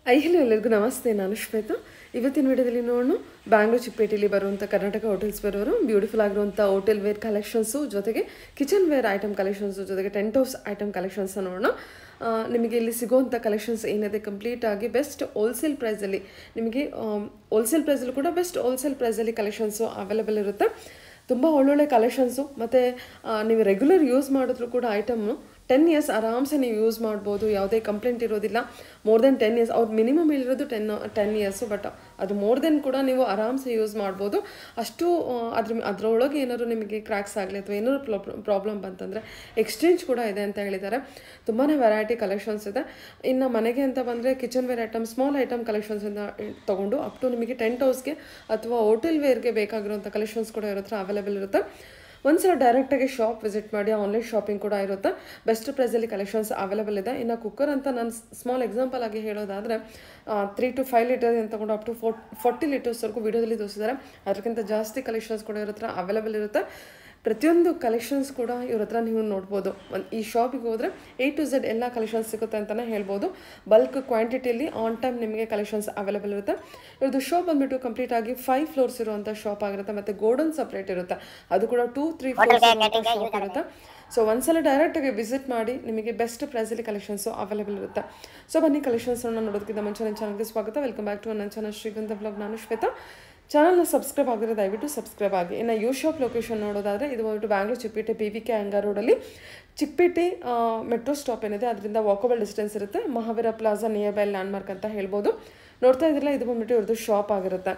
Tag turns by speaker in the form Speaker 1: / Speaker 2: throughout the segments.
Speaker 1: I hello ಎಲ್ಲರಿಗೂ ನಮಸ್ತೆ ನಾನು ಶ್ವೇತಾ ಇವತ್ತಿನ ವಿಡಿಯೋದಲ್ಲಿ ನೋಡೋಣ ಬ್ಯಾಂಗ್ಳೂರ್ ಚಿಕ್ಕಪೇಟೆಯಲ್ಲಿ ಬರುವಂಥ ಕರ್ನಾಟಕ ಹೋಟೆಲ್ಸ್ ಬರೋರು ಬ್ಯೂಟಿಫುಲ್ ಆಗಿರುವಂಥ ಹೋಟೆಲ್ ವೇರ್ ಕಲೆಕ್ಷನ್ಸು ಜೊತೆಗೆ ಕಿಚನ್ ವೇರ್ ಐಟಮ್ ಕಲೆಕ್ಷನ್ಸು ಜೊತೆಗೆ ಟೆಂಟ್ ಹೌಸ್ ಐಟಮ್ ಕಲೆಕ್ಷನ್ಸ್ ನೋಡೋಣ ಆ, ನಿಮಗೆ ಇಲ್ಲಿ ಸಿಗುವಂಥ ಕಲೆಕ್ಷನ್ಸ್ ಏನಿದೆ ಕಂಪ್ಲೀಟ್ ಆಗಿ ಬೆಸ್ಟ್ ಹೋಲ್ಸೇಲ್ ಪ್ರೈಸಲ್ಲಿ ನಿಮಗೆ ಹೋಲ್ಸೇಲ್ ಪ್ರೈಸಲ್ಲಿ ಕೂಡ ಬೆಸ್ಟ್ ಹೋಲ್ಸೇಲ್ ಪ್ರೈಸಲ್ಲಿ ಕಲೆಕ್ಷನ್ಸು ಅವೈಲೇಬಲ್ ಇರುತ್ತೆ ತುಂಬ ಒಳ್ಳೊಳ್ಳೆ ಕಲೆಕ್ಷನ್ಸು ಮತ್ತು ನೀವು ರೆಗ್ಯುಲರ್ ಯೂಸ್ ಮಾಡಿದ್ರು ಕೂಡ ಐಟಮ್ನು ಟೆನ್ ಇಯರ್ಸ್ ಆರಾಮ್ಸೆ ನೀವು ಯೂಸ್ ಮಾಡ್ಬೋದು ಯಾವುದೇ ಕಂಪ್ಲೇಂಟ್ ಇರೋದಿಲ್ಲ ಮೋರ್ ದೆನ್ ಟೆನ್ ಇಯರ್ಸ್ ಅವ್ರು ಮಿನಿಮಮ್ ಹೇಳಿರೋದು ಟೆನ್ ಟೆನ್ ಇಯರ್ಸು ಬಟ್ ಅದು ಮೋರ್ ದೆನ್ ಕೂಡ ನೀವು ಆರಾಮ್ಸೆ ಯೂಸ್ ಮಾಡ್ಬೋದು ಅಷ್ಟು ಆ, ಅದ್ರ ಅದರೊಳಗೆ ಏನಾದ್ರು ನಿಮಗೆ ಕ್ರ್ಯಾಕ್ಸ್ ಆಗಲಿ ಅಥವಾ ಏನಾದ್ರು ಪ್ರಾಬ್ಲಮ್ ಬಂತಂದರೆ ಎಕ್ಸ್ಚೇಂಜ್ ಕೂಡ ಇದೆ ಅಂತ ಹೇಳಿದ್ದಾರೆ ತುಂಬಾ ವೆರೈಟಿ ಕಲೆಕ್ಷನ್ಸ್ ಇದೆ ಇನ್ನು ಮನೆಗೆ ಅಂತ ಬಂದರೆ kitchen ware item small item ಕಲೆಕ್ಷನ್ಸಿಂದ ತೊಗೊಂಡು ಅಪ್ ಟು ನಿಮಗೆ ಟೆಂಟ್ ಹೌಸ್ಗೆ ಅಥವಾ ಹೋಟೆಲ್ ವೇರ್ಗೆ ಬೇಕಾಗಿರುವಂಥ ಕಲೆಕ್ಷನ್ಸ್ ಕೂಡ ಇರೋ ಹತ್ರ ಅವೈಲೇಬಲ್ ಇರುತ್ತೆ ಒಂದ್ಸಲ ಡೈರೆಕ್ಟಾಗಿ ಶಾಪ್ ವಿಸಿಟ್ ಮಾಡಿ ಆನ್ಲೈನ್ ಶಾಪಿಂಗ್ ಕೂಡ ಇರುತ್ತೆ ಬೆಸ್ಟ್ ಪ್ರೈಸಲ್ಲಿ ಕಲೆಕ್ಷನ್ಸ್ ಅವೈಲೇಬಲ್ ಇದೆ ಇನ್ನು ಕುಕ್ಕರ್ ಅಂತ ನಾನು ಸ್ಮಾಲ್ ಎಕ್ಸಾಂಪಲ್ ಆಗಿ ಹೇಳೋದಾದರೆ ತ್ರೀ ಟು ಫೈವ್ ಲೀಟರ್ ಅಂತ ತಗೊಂಡು ಅಪ್ ಟು ಫೋರ್ ಫೋರ್ಟಿ ಲೀಟರ್ಸ್ವರೆಗೂ ವಿಡಿಯೋದಲ್ಲಿ ತೋರಿಸಿದ್ದಾರೆ ಅದಕ್ಕಿಂತ ಜಾಸ್ತಿ ಕಲೆಕ್ಷನ್ಸ್ ಕೂಡ ಇರೋ ಹತ್ರ ಅವೈಲೇಬಲ್ ಇರುತ್ತೆ ಪ್ರತಿಯೊಂದು ಕಲೆಕ್ಷನ್ಸ್ ಕೂಡ ಇವ್ರ ಹತ್ರ ನೀವು ನೋಡ್ಬೋದು ಒಂದು ಈ ಶಾಪಿಗೆ ಹೋದರೆ ಎ ಟು ಝೆಡ್ ಎಲ್ಲ ಕಲೆಕ್ಷನ್ಸ್ ಸಿಗುತ್ತೆ ಅಂತಲೇ ಹೇಳ್ಬೋದು ಬಲ್ಕ್ ಕ್ವಾಂಟಿಟಿಯಲ್ಲಿ ಆನ್ ಟೈಮ್ ನಿಮಗೆ ಕಲೆಕ್ಷನ್ಸ್ ಅವೈಲೇಬಲ್ ಇರುತ್ತೆ ಇವ್ರದ್ದು ಶಾಪ್ ಬಂದ್ಬಿಟ್ಟು ಕಂಪ್ಲೀಟ್ ಆಗಿ ಫೈವ್ ಫ್ಲೋರ್ಸ್ ಇರುವಂಥ ಶಾಪ್ ಆಗಿರುತ್ತೆ ಮತ್ತು ಗೋಡನ್ ಸಪ್ರೇಟ್ ಇರುತ್ತೆ ಅದು ಕೂಡ ಟೂ ತ್ರೀ ಫ್ಲೋರ್ಸ್ ಶಾಪ್ ಇರುತ್ತೆ ಸೊ ಒಂದ್ಸಲ ಡೈರೆಕ್ಟಾಗಿ ವಿಸಿಟ್ ಮಾಡಿ ನಿಮಗೆ ಬೆಸ್ಟ್ ಪ್ರೈಸಲ್ಲಿ ಕಲೆಕ್ಷನ್ಸು ಅವೈಲೇಬಲ್ ಇರುತ್ತೆ ಸೊ ಬನ್ನಿ ಕಲೆಕ್ಷನ್ಸನ್ನು ನೋಡೋದಕ್ಕಿಂತ ಮುಂಚೆ ನನ್ನ ಚಾನಲ್ಗೆ ಸ್ವಾಗತ ವೆಲ್ಕಮ್ ಬ್ಯಾಕ್ ಟು ನನ್ನ ಚಾನಲ್ ಶ್ರೀಗಂಧ ಬ್ಲಾಗ್ ನಾನು ಶ್ವೇತಾ ಚಾನಲ್ನ ಸಬ್ಸ್ಕ್ರೈಬ್ ಆಗಿರೋ ದಯವಿಟ್ಟು ಸಬ್ಸ್ಕ್ರೈಬ್ ಆಗಿ ಇನ್ನು ಯು ಶಾಪ್ ಲೊಕೇಶನ್ ನೋಡೋದಾದರೆ ಇದು ಬಂದ್ಬಿಟ್ಟು Bangalore Chickpet P V K ಅಂಗಾರ್ ರೋಡಲ್ಲಿ ಚಿಕ್ಕಪೇಟೆ ಮೆಟ್ರೋ ಸ್ಟಾಪ್ ಏನಿದೆ ಅದರಿಂದ ವಾಕಬಲ್ ಡಿಸ್ಟೆನ್ಸ್ ಇರುತ್ತೆ Mahaveer plaza near by landmark ಅಂತ ಹೇಳ್ಬೋದು ನೋಡ್ತಾ ಇದ್ದಿಲ್ಲ ಇದು ಬಂದ್ಬಿಟ್ಟು ಇವ್ರದ್ದು ಶಾಪ್ ಆಗಿರುತ್ತೆ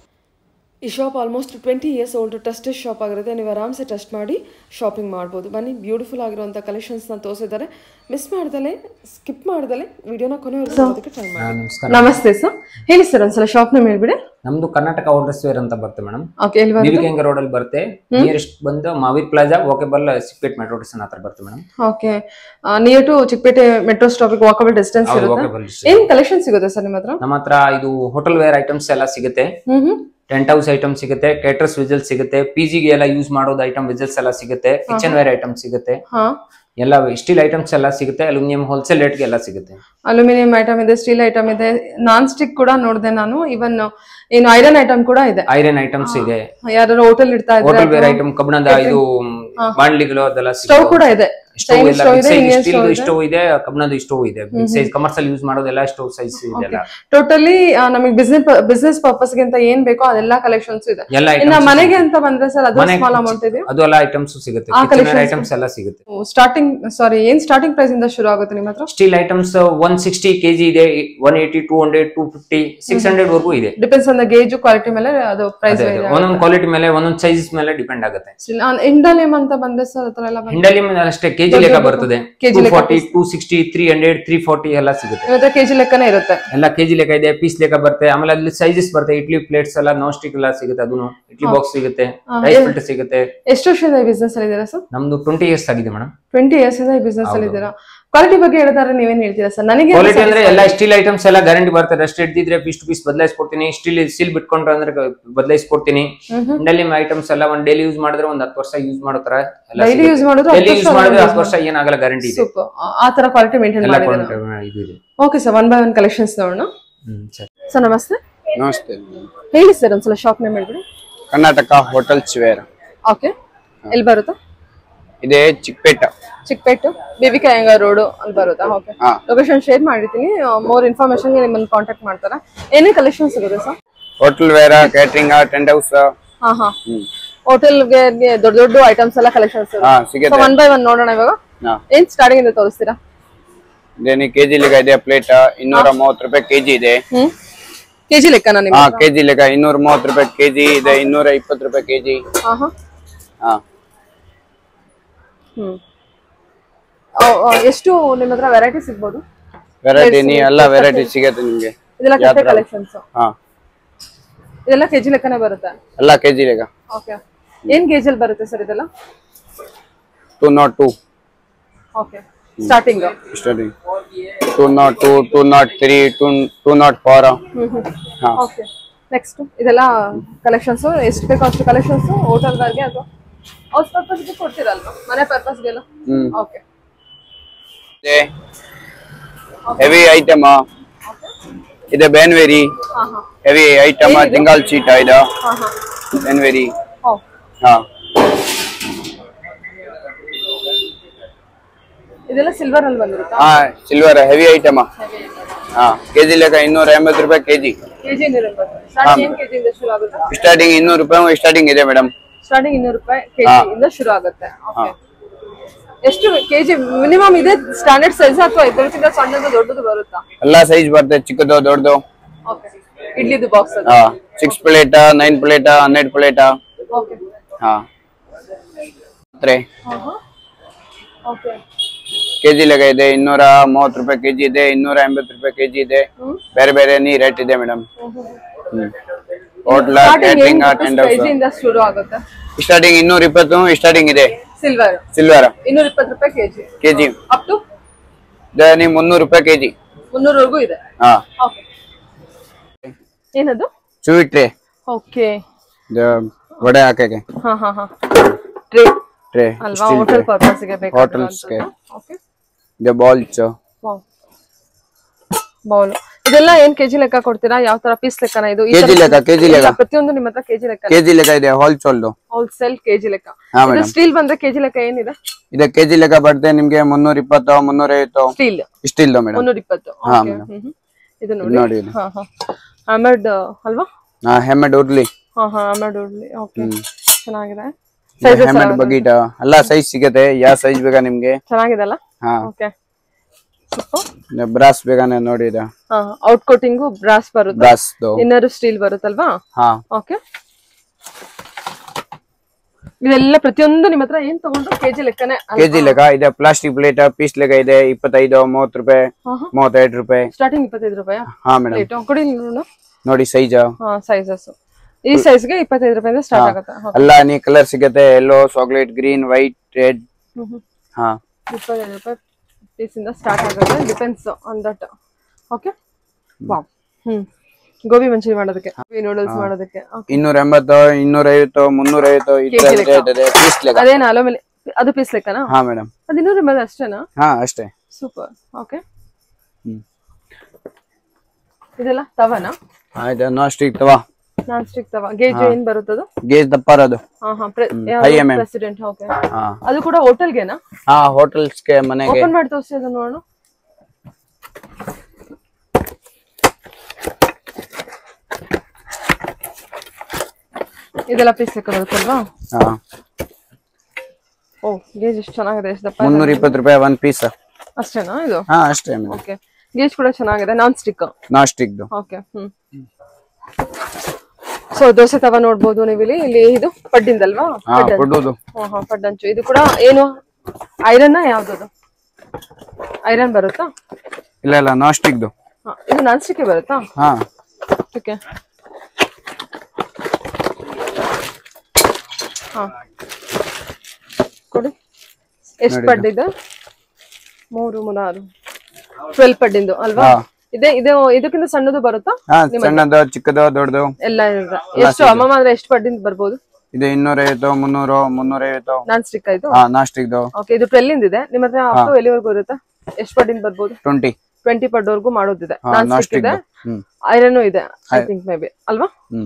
Speaker 1: ಈ shop almost twenty years old tested shop ಆಗಿರುತ್ತೆ ನೀವು ಆರಾಮ್ಸೆ ಟೆಸ್ಟ್ ಮಾಡಿ ಶಾಪಿಂಗ್ ಮಾಡ್ಬೋದು ಬನ್ನಿ ಬ್ಯೂಟಿಫುಲ್ ಆಗಿರುವಂಥ ಕಲೆಕ್ಷನ್ಸ್ನ ತೋರಿಸಿದ್ದಾರೆ ಮಿಸ್ ಮಾಡ್ದಲೆ ಸ್ಕಿಪ್ ಮಾಡ್ದಲೆ ವಿಡಿಯೋನ ಕೊನೆವರೆಗೆ ಟ್ರೈ ಮಾಡಿ
Speaker 2: ನಮಸ್ಕಾರ
Speaker 1: ನಮಸ್ತೆ ಸರ್ ಹೇಳಿ ಸರ್ ಒಂದ್ಸಲ ಶಾಪ್ ನೇಮ್ ಹೇಳ್ಬಿಡಿ
Speaker 2: ನಮ್ದು ಕರ್ನಾಟಕ ಔಟರ್ಸ್ ವೇರ್ ಅಂತ ಬರುತ್ತೆ ಮೇಡಮ್
Speaker 1: ಓಕೆ ಎಲ್ಲಿ ಬರುತ್ತೆ
Speaker 2: ಬಿವಿಕೆಂಗ ರೋಡ್ ಅಲ್ಲಿ ಬರುತ್ತೆ ನಿಯರೆಸ್ಟ್ ಬಂದು Mahaveer plaza walkable Chickpet metro station ಹತ್ರ ಬರುತ್ತೆ madam
Speaker 1: okay near to Chickpet metro ಸ್ಟಾಪಿಗೆ ವಾಕಬಲ್ ಡಿಸ್ಟೆನ್ಸ್ ಇರುತ್ತೆ
Speaker 2: ವಾಕೆಬಲ್
Speaker 1: ಏನ್ ಕಲೆಕ್ಷನ್ ಸಿಗುತ್ತೆ ಸರ್ ನಿಮ್ಮ ಹತ್ರ
Speaker 2: ನಮ್ಮ ಹತ್ರ ಇದು ಹೋಟೆಲ್ ವೇರ್ ಐಟಮ್ಸ್ ಎಲ್ಲ ಸಿಗುತ್ತೆ
Speaker 1: ಹ್ಮ್ ಹ್ಮ್
Speaker 2: ಟೆಂಟ್ ಹೌಸ್ ಐಟಮ್ ಸಿಗುತ್ತೆ ಕೇಟರ್ಸ್ ವಿಜಲ್ ಸಿಗುತ್ತೆ ಪಿಜಿಗೆ ಎಲ್ಲ ಯೂಸ್ ಮಾಡೋದು ಐಟಮ್ ವಿಜಲ್ಸ್ ಎಲ್ಲ ಸಿಗುತ್ತೆ ಕಿಚನ್ ವೇರ್ ಐಟಮ್ ಸಿಗುತ್ತೆ
Speaker 1: ಹಾ
Speaker 2: ಎಲ್ಲ ಸ್ಟೀಲ್ ಐಟಮ್ಸ್ ಎಲ್ಲ ಸಿಗುತ್ತೆ ಅಲ್ಯೂಮಿನಿಯಂ ಹೋಲ್ಸೇಲ್ ರೇಟ್ಗೆ ಎಲ್ಲ ಸಿಗುತ್ತೆ
Speaker 1: ಅಲ್ಯೂಮಿನಿಯಂ ಐಟಮ್ ಇದೆ ಸ್ಟೀಲ್ ಐಟಮ್ ಇದೆ ನಾನ್ ಸ್ಟಿಕ್ ಕೂಡ ನೋಡಿದೆ ನಾನು ಇವನ್ ಏನು ಐರನ್ ಐಟಮ್ ಕೂಡ ಇದೆ
Speaker 2: ಐರನ್ ಐಟಮ್ಸ್ ಇದೆ
Speaker 1: ಯಾರು ಹೋಟೆಲ್ ಇಡ್ತಾ ಇದ್ರೆ
Speaker 2: ಹೋಟೆಲ್ ವೇರ್ ಐಟಮ್ ಕಬ್ಬಣದ ಇದು ಬಾಂಡ್ಲಿಗಳು ಅದೆಲ್ಲ
Speaker 1: ಸ್ಟವ್ ಕೂಡ ಇದೆ
Speaker 2: ಸ್ಟವ್
Speaker 1: Chinese
Speaker 2: ಎಲ್ಲ
Speaker 1: stove ಇದೆ,
Speaker 2: big
Speaker 1: Indian
Speaker 2: size
Speaker 1: stove
Speaker 2: steel
Speaker 1: ಇದೆ.
Speaker 2: ಸ್ಟವ್ ಇದೆ ಕಬ್ಬಣದ ಸ್ಟವ್ ಇದೆ ಬಿಗ್ ಸೈಜ್ ಕಮರ್ಷಿಯಲ್ ಯೂಸ್ ಮಾಡೋದೆಲ್ಲ ಸ್ಟವ್ ಸೈಜ್ ಇದೆಲ್ಲ
Speaker 1: ಟೋಟಲಿ ನಮಗೆ ಬಿಸ್ನೆಸ್ ಬಿಸ್ನೆಸ್ ಪರ್ಪಸ್ ಗಿಂತ ಏನ್ ಬೇಕೋ ಅದೆಲ್ಲ ಕಲೆಕ್ಷನ್ಸ್ ಇದೆ
Speaker 2: ಎಲ್ಲ
Speaker 1: ಇನ್ನ
Speaker 2: items
Speaker 1: ಮನೆಗೆ ಅಂತ ಬಂದ್ರೆ ಸರ್ ಅದು
Speaker 2: ಮನೆಗೆ
Speaker 1: ಸ್ಮಾಲ್ ಅಮೌಂಟ್ ಇದೆ
Speaker 2: ಅದು ಎಲ್ಲ ಐಟಮ್ಸ್ ಸಿಗುತ್ತೆ
Speaker 1: ಆ
Speaker 2: ಕಿಚನ್
Speaker 1: collections
Speaker 2: ಐಟಮ್ಸ್ ಎಲ್ಲ ಸಿಗುತ್ತೆ
Speaker 1: ಸ್ಟಾರ್ಟಿಂಗ್ ಸಾರಿ ಏನ್ ಸ್ಟಾರ್ಟಿಂಗ್ ಪ್ರೈಸ್ ಇಂದ ಶುರು ಆಗುತ್ತೆ ನಿಮ್ಮ ಹತ್ರ
Speaker 2: steel items one sixty KG ಇದೆ one eighty two hundred two fifty six hundred ವರ್ಗೂ ಇದೆ
Speaker 1: depends on the gauge quality ಮೇಲೆ ಅದು ಪ್ರೈಸ್
Speaker 2: ಅದೇ, ಅದೇ. ಒಂದೊಂದು ಕ್ವಾಲಿಟಿ ಮೇಲೆ ಒಂದೊಂದು ಸೈಜ್ ಮೇಲೆ ಡಿಪೆಂಡ್ ಆಗುತ್ತೆ
Speaker 1: ಇಂಡಾಲಿಯಂ ಅಂತ ಬಂದ್ರೆ ಸರ್ ಹತ್ರ ಎಲ್ಲ ಬಂದ್ರೆ
Speaker 2: ಹಿಂಡಲಿ ಅಷ್ಟೇ ಕೆಜಿ ಲೆಕ್ಕ ಬರ್ತದೆ
Speaker 1: kg
Speaker 2: ಟೂ
Speaker 1: ಲೆಕ್ಕ
Speaker 2: forty two sixty three hundred three forty ಎಲ್ಲ ಸಿಗುತ್ತೆ
Speaker 1: ನಿಮ್ಮ ಹತ್ರ ಕೆಜಿ ಲೆಕ್ಕನೇ ಇರುತ್ತೆ
Speaker 2: ಎಲ್ಲ ಕೆಜಿ ಲೆಕ್ಕ ಇದೆ ಪೀಸ್ ಲೆಕ್ಕ ಬರುತ್ತೆ ಆಮೇಲೆ ಅಲ್ಲಿ ಸೈಜಸ್ ಬರುತ್ತೆ ಇಡ್ಲಿ ಪ್ಲೇಟ್ಸ್ ಎಲ್ಲ ನಾನ್ ಸ್ಟಿಕ್ ಎಲ್ಲ ಸಿಗುತ್ತೆ ಅದನ್ನು ಇಡ್ಲಿ ಬಾಕ್ಸ್ ಸಿಗುತ್ತೆ ರೈಸ್ ಫಿಲ್ಟರ್ ಸಿಗುತ್ತೆ
Speaker 1: ಎಷ್ಟು ವರ್ಷದಿಂದ ಈ ಬಿಸ್ನೆಸ್ ಅಲ್ಲಿ ಇದ್ದೀರಾ ಸರ್
Speaker 2: ನಮ್ದು ಟ್ವೆಂಟಿ ಇಯರ್ಸ್ ಆಗಿದೆ ಮೇಡಮ್
Speaker 1: ಟ್ವೆಂಟಿ ಇಯರ್ಸ್ ಇಂದ ಈ ಬಿಸ್ನೆಸ್ ಅಲ್ಲಿ ಇದ್ದೀರಾ ಕ್ವಾಲಿಟಿ ಬಗ್ಗೆ ಹೇಳಿದ್ರೆ ನೀವೇನ್ ಹೇಳ್ತೀರಾ ಸರ್ ನನಗೆ
Speaker 2: ಕ್ವಾಲಿಟಿ ಅಂದ್ರೆ ಎಲ್ಲ ಸ್ಟೀಲ್ ಐಟಮ್ಸ್ ಎಲ್ಲ ಗ್ಯಾರಂಟಿ ಬರ್ತದೆ ಅಷ್ಟು ಇದ್ದಿದ್ರೆ ಪೀಸ್ ಟು ಪೀಸ್ ಬದಲಾಯಿಸ್ಕೊಡ್ತೀನಿ ಸ್ಟೀಲ್ ಸೀಲ್ ಬಿಟ್ಕೊಂಡ್ರೆ ಅಂದ್ರೆ ಬದಲಾಯಿಸ್ಕೊಡ್ತೀನಿ ಇಂಡಲಿಯಂ ಐಟಮ್ಸ್ ಎಲ್ಲ ಒಂದ್ ಡೈಲಿ ಯೂಸ್ ಮಾಡಿದ್ರೆ ಒಂದ್ ಹತ್ತು ವರ್ಷ ಯೂಸ್ ಮಾಡೋ ತರ
Speaker 1: ಡೈಲಿ ಯೂಸ್ ಮಾಡಿದ್ರೆ
Speaker 2: ಡೈಲಿ ಯೂಸ್ ಮಾಡಿದ್ರೆ ಹತ್ತು ವರ್ಷ ಏನಾಗಲ್ಲ ಗ್ಯಾರಂಟಿ ಇದೆ
Speaker 1: ಸೂಪರ್ ಆ ತರ ಕ್ವಾಲಿಟಿ ಮೇಂಟೈನ್
Speaker 2: ಎಲ್ಲ
Speaker 1: ಮಾಡಿದ್ದೀರಾ
Speaker 2: quality ಇದು ಇದೆ
Speaker 1: okay sir one by one collections ನೋಡೋಣ
Speaker 2: ಹ್ಮ್ ಸರಿ
Speaker 1: ಸರ್ ನಮಸ್ತೆ
Speaker 3: ನಮಸ್ತೆ
Speaker 1: ಹೇಳಿ ಸರ್ ಒಂದ್ಸಲ ಶಾಪ್ ನೇಮ್ ಹೇಳ್ಬಿಡಿ
Speaker 3: ಕರ್ನಾಟಕ ಹೋಟೆಲ್ಸ್ ವೇರ್
Speaker 1: ಓಕೆ ಎಲ್ಲಿ ಬರುತ್ತಾ
Speaker 3: ಇದೇ ಚಿಕ್ಕಪೇಟ
Speaker 1: ಚಿಕ್ಕಪೇಟು ಬೇಬಿಕೆ ಅಂಗ ರೋಡು ಅಲ್ಲಿ ಬರುತ್ತಾ ಓಕೆ
Speaker 3: ಹಾ.
Speaker 1: ಲೊಕೇಶನ್ ಶೇರ್ ಮಾಡಿರ್ತೀನಿ ಮೋರ್ ಇನ್ಫಾರ್ಮೇಶನ್ಗೆ ನಿಮ್ಮನ್ನು ಕಾಂಟ್ಯಾಕ್ಟ್ ಮಾಡ್ತಾರೆ ಏನೇ ಕಲೆಕ್ಷನ್ ಸಿಗುತ್ತೆ sir
Speaker 3: hotel ware catering tent house
Speaker 1: ಹಾ ಹಾ ಹೋಟೆಲ್ಗೆ ದೊಡ್ಡ ದೊಡ್ಡ ಐಟಮ್ಸ್ ಎಲ್ಲ ಕಲೆಕ್ಷನ್ಸ್
Speaker 3: ಹಾ ಸಿಗುತ್ತೆ
Speaker 1: ಒನ್ ಬೈ ಒನ್ ನೋಡೋಣ ಇವಾಗ
Speaker 3: ಹಾ
Speaker 1: ಏನ್ ಸ್ಟಾರ್ಟಿಂಗ್ ಇಂದ ತೋರಿಸ್ತೀರಾ
Speaker 3: ಇದೇನಿ ಕೆಜಿ ಲೆಕ್ಕ ಇದೆ ಪ್ಲೇಟ್ ಇನ್ನೂರ ಮೂವತ್ತು ರೂಪಾಯಿ ಕೆಜಿ ಇದೆ
Speaker 1: ಹ್ಮ್ ಕೆಜಿ ಲೆಕ್ಕನ ನಿಮ್ಮ
Speaker 3: ಹಾ ಕೆಜಿ ಲೆಕ್ಕ ಇನ್ನೂರ ಮೂವತ್ತು ರೂಪಾಯಿ ಕೆಜಿ ಇದೆ ಇನ್ನೂರ ಇಪ್ಪತ್ತು ರೂಪಾಯಿ ಕೆಜಿ
Speaker 1: ಹಾ ಹಾ
Speaker 3: ಹಾ
Speaker 1: ಹ್ಮ್ ಅವ್- ಅವ್ ಎಷ್ಟು ನಿಮ್ಮ ಹತ್ರ ವೆರೈಟಿ ಸಿಗ್ಬೋದು
Speaker 3: ವೆರೈಟಿ ನೀ ಎಲ್ಲ ವೆರೈಟಿ ಸಿಗುತ್ತೆ ನಿಮ್ಗೆ
Speaker 1: ಇದೆಲ್ಲ ಕಟ್ಟೆ ಕಲೆಕ್ಷನ್ಸ್
Speaker 3: ಹಾ
Speaker 1: ಇದೆಲ್ಲ ಕೆಜಿ ಲೆಕ್ಕನೇ ಬರುತ್ತೆ
Speaker 3: ಎಲ್ಲ ಕೆಜಿ ಲೆಕ್ಕ
Speaker 1: ಓಕೆ ಏನ್ ಕೆಜಿ ಬರುತ್ತೆ ಸರ್ ಇದೆಲ್ಲ
Speaker 3: two nought two
Speaker 1: okay starting
Speaker 3: starting two nought two two nought three two two nought four ಹಾ
Speaker 1: ಓಕೆ ನೆಕ್ಸ್ಟ್ ಇದೆಲ್ಲ ಕಲೆಕ್ಷನ್ಸ್ ಎಷ್ಟು ಬೇಕೋ ಅಷ್ಟು ಕಲೆಕ್ಷನ್ಸ್ ಹೋಟೆಲ್ಗಾರ್ಗೆ ಅಥವಾ ಹೌಸ್ ಪರ್ಪಸ್ಗೆ ಕೊಡ್ತೀರಲ್ವಾ ಮನೆ ಪರ್ಪಸ್ಗೆಲ್ಲ
Speaker 3: ಹ್ಮ್
Speaker 1: ಓಕೆ
Speaker 3: ಹೆವಿ ಐಟಮ್ ಇದೆ ಬೇನ್ವೇರಿ
Speaker 1: ಹಾ ಹಾ
Speaker 3: ಹೆವಿ ಐಟಮ್
Speaker 1: ಏನಿದೆ?
Speaker 3: ಸಿಂಗಲ್ ಸೀಟ್ ಇದೆ
Speaker 1: ಹಾ ಹಾ
Speaker 3: ಬೇನ್ವೇರಿ
Speaker 1: ಓ
Speaker 3: ಹಾ
Speaker 1: ಇದೆಲ್ಲ ಸಿಲ್ವರ್ ಅಲ್ಲಿ ಬಂದಿರುತ್ತಾ
Speaker 3: ಹಾ ಸಿಲ್ವರ್ ಹೆವಿ ಐಟಮ್ ಹಾ ಕೆಜಿ ಲೆಕ್ಕ ಇನ್ನೂರ ಎಂಬತ್ತು ರೂಪಾಯಿ ಕೆಜಿ
Speaker 1: ಕೆಜಿ ಇನ್ನೂರ ಎಂಬತ್ತು ಸ್ಟಾರ್ಟಿಂಗ್ ಏನ್ ಕೆಜಿ ಇಂದ ಶುರು ಆಗುತ್ತೆ
Speaker 3: ಸ್ಟಾರ್ಟಿಂಗ್ ಇನ್ನೂರು ರೂಪಾಯಿ ಸ್ಟಾರ್ಟಿಂಗ್ ಇದೆ ಮೇಡಮ್
Speaker 1: ಸ್ಟಾರ್ಟಿಂಗ್ ಇನ್ನೂರು ರೂಪಾಯಿ ಕೆಜಿ ಇಂದ ಶುರು ಆಗುತ್ತೆ ಓಕೆ ಎಷ್ಟು ಕೆಜಿ ಮಿನಿಮಮ್ ಇದೆ ಸ್ಟ್ಯಾಂಡರ್ಡ್ ಸೈಜ್ ಅಥವಾ ಇದಕ್ಕಿಂತ ಸಣ್ಣದು ದೊಡ್ಡದು ಬರುತ್ತಾ
Speaker 3: ಎಲ್ಲಾ ಸೈಜ್ ಬರ್ತದೆ ಚಿಕ್ಕದು ದೊಡ್ಡದು
Speaker 1: ಓಕೆ ಇಡ್ಲಿದು ಬಾಕ್ಸ್ ಅದು
Speaker 3: ಹಾ ಸಿಕ್ಸ್ ಪ್ಲೇಟ್ ನೈನ್ ಪ್ಲೇಟ್ ಹನ್ನೆರಡು ಪ್ಲೇಟ್
Speaker 1: ಓಕೆ
Speaker 3: ಹಾ ಮತ್ತೆ
Speaker 1: ಓಕೆ
Speaker 3: ಕೆಜಿ ಲೆಕ್ಕ ಇದೆ ಇನ್ನೂರ ಮೂವತ್ತು ರೂಪಾಯಿ ಕೆಜಿ ಇದೆ ಇನ್ನೂರ ಎಂಬತ್ತು ರೂಪಾಯಿ ಕೆಜಿ ಇದೆ ಬೇರೆ ಬೇರೆ ನೀ ರೇಟ್ ಇದೆ ಮೇಡಮ್ ಹೋಟ್ಲ ಕ್ಯಾಟ್ರಿಂಗ್ ಟೆಂಟ್
Speaker 1: ಪ್ರೈಸ್ ಇಂದ ಶುರು ಆಗುತ್ತೆ
Speaker 3: ಸ್ಟಾರ್ಟಿಂಗ್ ಇನ್ನೂರ ಇಪ್ಪತ್ತು ಸ್ಟಾರ್ಟಿಂಗ್ ಇದೆ
Speaker 1: ಸಿಲ್ವರ್
Speaker 3: ಸಿಲ್ವರ್
Speaker 1: ಇನ್ನೂರ ಇಪ್ಪತ್ತು ರೂಪಾಯಿ ಕೆಜಿ
Speaker 3: ಕೆಜಿ
Speaker 1: ಅಪ್ ಟು
Speaker 3: ನೀವು ಮುನ್ನೂರು ರೂಪಾಯಿ ಕೆಜಿ
Speaker 1: ಮುನ್ನೂರವರೆಗೂ ಇದೆ
Speaker 3: ಹಾ
Speaker 1: ಓಕೆ ಏನದು
Speaker 3: ಸ್ವೀಟ್ ಟ್ರೇ
Speaker 1: ಓಕೆ
Speaker 3: ವಡೆ ಹಾಕಕ್ಕೆ
Speaker 1: ಹಾ ಹಾ ಹಾ ಟ್ರೇ
Speaker 3: ಟ್ರೇ
Speaker 1: ಅಲ್ವಾ ಹೋಟೆಲ್ ಪರ್ಪಸ್ ಗೆ
Speaker 3: Hotels ಗೆ.
Speaker 1: ಓಕೆ
Speaker 3: ಇದೆ ಬಾಲ್ಸ್
Speaker 1: ಬೌಲ್ ಇದೆಲ್ಲ ಏನ್ ಕೆಜಿ ಲೆಕ್ಕ ಕೊಡ್ತೀರಾ ಯಾವ ತರ ಪೀಸ್ ಲೆಕ್ಕನ ಇದು ಈ
Speaker 3: ಕೆಜಿ
Speaker 1: ತರ-
Speaker 3: ಲೆಕ್ಕ ಕೆಜಿ
Speaker 1: ಇಲ್ಲ,
Speaker 3: ಲೆಕ್ಕ
Speaker 1: ಪ್ರತಿಯೊಂದು ನಿಮ್ಮ ಹತ್ರ ಕೆಜಿ ಲೆಕ್ಕ
Speaker 3: ಕೆಜಿ ಲೆಕ್ಕ ಇದೆ ಹೋಲ್ಸೇಲ್
Speaker 1: ಹೋಲ್ಸೇಲ್ ಕೆಜಿ ಲೆಕ್ಕ
Speaker 3: ಹಾ
Speaker 1: ಇದು
Speaker 3: ಮೇಡಮ್
Speaker 1: ಸ್ಟೀಲ್ ಬಂದ್ರೆ ಕೆಜಿ ಲೆಕ್ಕ ಏನಿದೆ
Speaker 3: ಇದೆ ಕೆಜಿ ಲೆಕ್ಕ ಬರ್ತದೆ ನಿಮ್ಗೆ ಮುನ್ನೂರ ಇಪ್ಪತ್ತು ಮುನ್ನೂರ ಐವತ್ತು
Speaker 1: ಸ್ಟೀಲ್
Speaker 3: ಇಷ್ಟಿಲ್ಲ ಮೇಡಮ್
Speaker 1: ಮುನ್ನೂರ ಇಪ್ಪತ್ತು
Speaker 3: ಹಾ,
Speaker 1: Okay.
Speaker 3: madam.
Speaker 1: ಹ್ಮ್, ಹ್ಮ್. ಇದು
Speaker 3: ನೋಡಿ
Speaker 1: ನೋಡಿ
Speaker 3: ಇದು.
Speaker 1: ಹಾ ಹಾ ಆಮಡ್ ಅಲ್ವಾ
Speaker 3: ಹಾ ಹೆಮ್ಮೆಡ್ ಉರ್ಲಿ
Speaker 1: ಹಾ ಹಾ ಆಮಡ್ ಉಡ್ಲಿ ಓಕೆ ಚೆನ್ನಾಗಿದೆ ಸೈಜಸ್
Speaker 3: ಹೆಮ್ಮೆಡ್ ಬಗೀಟ ಎಲ್ಲಾ ಸೈಜ್ ಸಿಗತ್ತೆ ಯಾವ ಸೈಜ್ ಬೇಕಾ ನಿಮ್ಗೆ
Speaker 1: ಚೆನ್ನಾಗಿದೆಲ್ಲ
Speaker 3: ಹಾ
Speaker 1: ಓಕೆ
Speaker 3: ಬ್ರಾಸ್ ಬೇಕಾನೆ ನೋಡಿ ಇದು
Speaker 1: ಹಾ ಔಟ್ ಕೋಟಿಂಗು ಬ್ರಾಸ್ ಬರುತ್ತೆ
Speaker 3: ಬ್ರಾಸ್
Speaker 1: ಇನ್ನರು ಸ್ಟೀಲ್ ಬರುತ್ತಲ್ವಾ
Speaker 3: ಹಾ
Speaker 1: ಓಕೆ ಇದೆಲ್ಲ ಪ್ರತಿಯೊಂದು ನಿಮ್ಮ ಹತ್ರ ಏನ್ ತಗೊಂಡ್ರು ಕೆಜಿ ಲೆಕ್ಕನೆ
Speaker 3: ಕೆಜಿ ಲೆಕ್ಕ ಇದೆ ಪ್ಲಾಸ್ಟಿಕ್ ಪ್ಲೇಟ್ ಪೀಸ್ ಲೆಕ್ಕ ಇದೆ ಇಪ್ಪತ್ತೈದು ಮೂವತ್ತು ರೂಪಾಯಿ ಮೂವತ್ತೈದು ರೂಪಾಯಿ
Speaker 1: ಸ್ಟಾರ್ಟಿಂಗ್ ಇಪ್ಪತ್ತೈದು ರೂಪಾಯಿ
Speaker 3: ಹಾ ಮೇಡಮ್
Speaker 1: ಪ್ಲೇಟ್ ಕೊಡಿ ನೋಡು
Speaker 3: ನೋಡಿ ಸೈಜ್
Speaker 1: ಹಾ ಸೈಜಸ್ ಈ ಸೈಜ್ಗೆ ಇಪ್ಪತ್ತೈದು ರೂಪಾಯಿಂದ ಸ್ಟಾರ್ಟ್ ಆಗುತ್ತೆ ಹಾ.
Speaker 3: ಎಲ್ಲ ನೀ ಕಲರ್ ಸಿಗತ್ತೆ yellow chocolate green white red
Speaker 1: ಹ್ಮ್ ಹ್ಮ್.
Speaker 3: ಹಾ
Speaker 1: ಇಪ್ಪತ್ತೈದು ರೂಪಾಯಿ ಪೀಸ್ ಇಂದ ಸ್ಟಾರ್ಟ್ ಆಗುತ್ತೆ depends on that okay wow ಹ್ಮ್ ಗೋಬಿ ಮಂಚೂರಿ ಮಾಡೋದಕ್ಕೆ ಗೋಬಿ ನೂಡಲ್ಸ್ ಮಾಡೋದಕ್ಕೆ Okay.
Speaker 3: ಇನ್ನೂರ ಎಂಬತ್ತು ಇನ್ನೂರ ಐವತ್ತು ಮುನ್ನೂರ ಐವತ್ತು ಈ ತರ
Speaker 1: ಕೆಜಿ ಲೆಕ್ಕ.
Speaker 3: ಇದೆ ಪೀಸ್ ಲೆಕ್ಕ
Speaker 1: ಅದೇನು ಅಲೋಮೆಲಿ ಅದು ಪೀಸ್ ಲೆಕ್ಕನಾ
Speaker 3: ಹಾ ಮೇಡಮ್
Speaker 1: ಅದು ಇನ್ನೂರ ಎಂಬತ್ತು ಅಷ್ಟೇನಾ
Speaker 3: ಹಾ ಅಷ್ಟೇ
Speaker 1: ಸೂಪರ್ ಓಕೆ
Speaker 3: ಹ್ಮ್.
Speaker 1: ಇದೆಲ್ಲ ತವನಾ
Speaker 3: ಆಯ್ತು ನಾನ್ ಸ್ಟಿಕ್ ತವಾ
Speaker 1: ನಾನ್ ಸ್ಟಿಕ್ ತವ ಗೇಜ್ ಏನ್ ಬರುತ್ತದು
Speaker 3: ಗೇಜ್ ದಪ್ಪ ಇರೋದು
Speaker 1: ಹಾ ಹಾ
Speaker 3: High mm.
Speaker 1: ಪ್ರೆಸಿಡೆಂಟ್ ಓಕೆ
Speaker 3: ಹಾ
Speaker 1: ಅದು ಕೂಡ ಹೋಟೆಲ್ಗೆನಾ
Speaker 3: ಹಾ ಹೋಟೆಲ್ಸ್ಗೆ ಮನೆಗೆ
Speaker 1: ಓಪನ್ ಮಾಡಿ ತೋರಿಸಿ ಅದು ನೋಡು ಇದೆಲ್ಲ ಪೀಸ್ ಲೆಕ್ಕ ಬರುತ್ತಲ್ವಾ
Speaker 3: ಹಾ
Speaker 1: ಓ ಗೇಜ್ ಎಷ್ಟು ಚೆನ್ನಾಗಿದೆ ಎಷ್ಟು ದಪ್ಪ ಇದೆ.
Speaker 3: ಮುನ್ನೂರ ಇಪ್ಪತ್ತು ರೂಪಾಯಿ ಒಂದ್ ಪೀಸ್
Speaker 1: ಅಷ್ಟೇನಾ ಇದು
Speaker 3: ಹಾ ಅಷ್ಟೇ ಮೇಡಮ್
Speaker 1: ಓಕೆ ಗೇಜ್ ಕೂಡ ಚೆನ್ನಾಗಿದೆ ನಾನ್ ಸ್ಟಿಕ್
Speaker 3: ನಾನ್ ಸ್ಟಿಕ್ದು
Speaker 1: ಓಕೆ ಹ್ಮ್ ಸೊ ದೋಸೆ ತವ ನೋಡ್ಬೋದು ನೀವು ಇಲ್ಲಿ ಇಲ್ಲಿ ಇದು ಪಡ್ಡಿಂದಲ್ವಾ
Speaker 3: ಹಾ ಕೊಡುದು
Speaker 1: ಹಾ ಹಾ ಪಡ್ಡಂಚು ಇದು ಕೂಡ ಏನು ಐರನ್ ಯಾವ್ದದು ಐರನ್ ಬರುತ್ತಾ
Speaker 3: ಇಲ್ಲ ಇಲ್ಲ ನಾನ್ ಸ್ಟಿಕ್ದು
Speaker 1: ಹಾ, ಇದು ನಾನ್ ಸ್ಟಿಕ್ ಬರುತ್ತಾ
Speaker 3: ಹಾ
Speaker 1: ಓಕೆ ಹಾ ಕೊಡಿ ಎಷ್ಟು ಪಡ್ಡಿದ್ದು ಮೂರು ಮೂರು ಆರು ಟ್ವೆಲ್ ಪಡ್ಡಿಂದು ಅಲ್ವಾ
Speaker 3: ಹಾ.
Speaker 1: ಇದೆ ಇದು ಇದಕ್ಕಿಂತ ಸಣ್ಣದು ಬರುತ್ತಾ
Speaker 3: ಹಾ ಸಣ್ಣದು ಚಿಕ್ಕದು ದೊಡ್ಡದು
Speaker 1: ಎಲ್ಲ ಇರುತ್ತೆ. ಎಷ್ಟು ಅಮ್ಮಮ್ಮ ಅಂದ್ರೆ ಎಷ್ಟು ಪಡ್ಡಿಂದ ಬರ್ಬೋದು
Speaker 3: ಇದು ಇನ್ನೂರ ಐವತ್ತು ಮುನ್ನೂರು ಮುನ್ನೂರ ಐವತ್ತು
Speaker 1: ನಾನ್ ಸ್ಟಿಕ್ ಆಯ್ತು
Speaker 3: ಹಾ ನಾನ್ ಸ್ಟಿಕ್ದು
Speaker 1: ಓಕೆ ಇದು ಟ್ವೆಲ್ ಇದೆ ನಿಮ್ಮ ಹತ್ರ ಅಪ್ ಟು ಎಲ್ಲಿವರೆಗೂ ಇರುತ್ತೆ ಎಷ್ಟು ಪಡ್ಡಿಂದ ಬರ್ಬೋದು
Speaker 3: ಟ್ವೆಂಟಿ
Speaker 1: ಟ್ವೆಂಟಿ ಪಡ್ವರೆಗೂ ಮಾಡೋದಿದೆ
Speaker 3: ಹಾ
Speaker 1: ನಾನ್
Speaker 3: ನಾನ್
Speaker 1: ಸ್ಟಿಕ್ ಇದೆ
Speaker 3: ಸ್ಟಿಕ್ದು ಹ್ಮ್
Speaker 1: ಐರನ್ ಇದೆ ಐ ಥಿಂಕ್ ಮೇ ಬಿ ಅಲ್ವಾ ಹ್ಮ್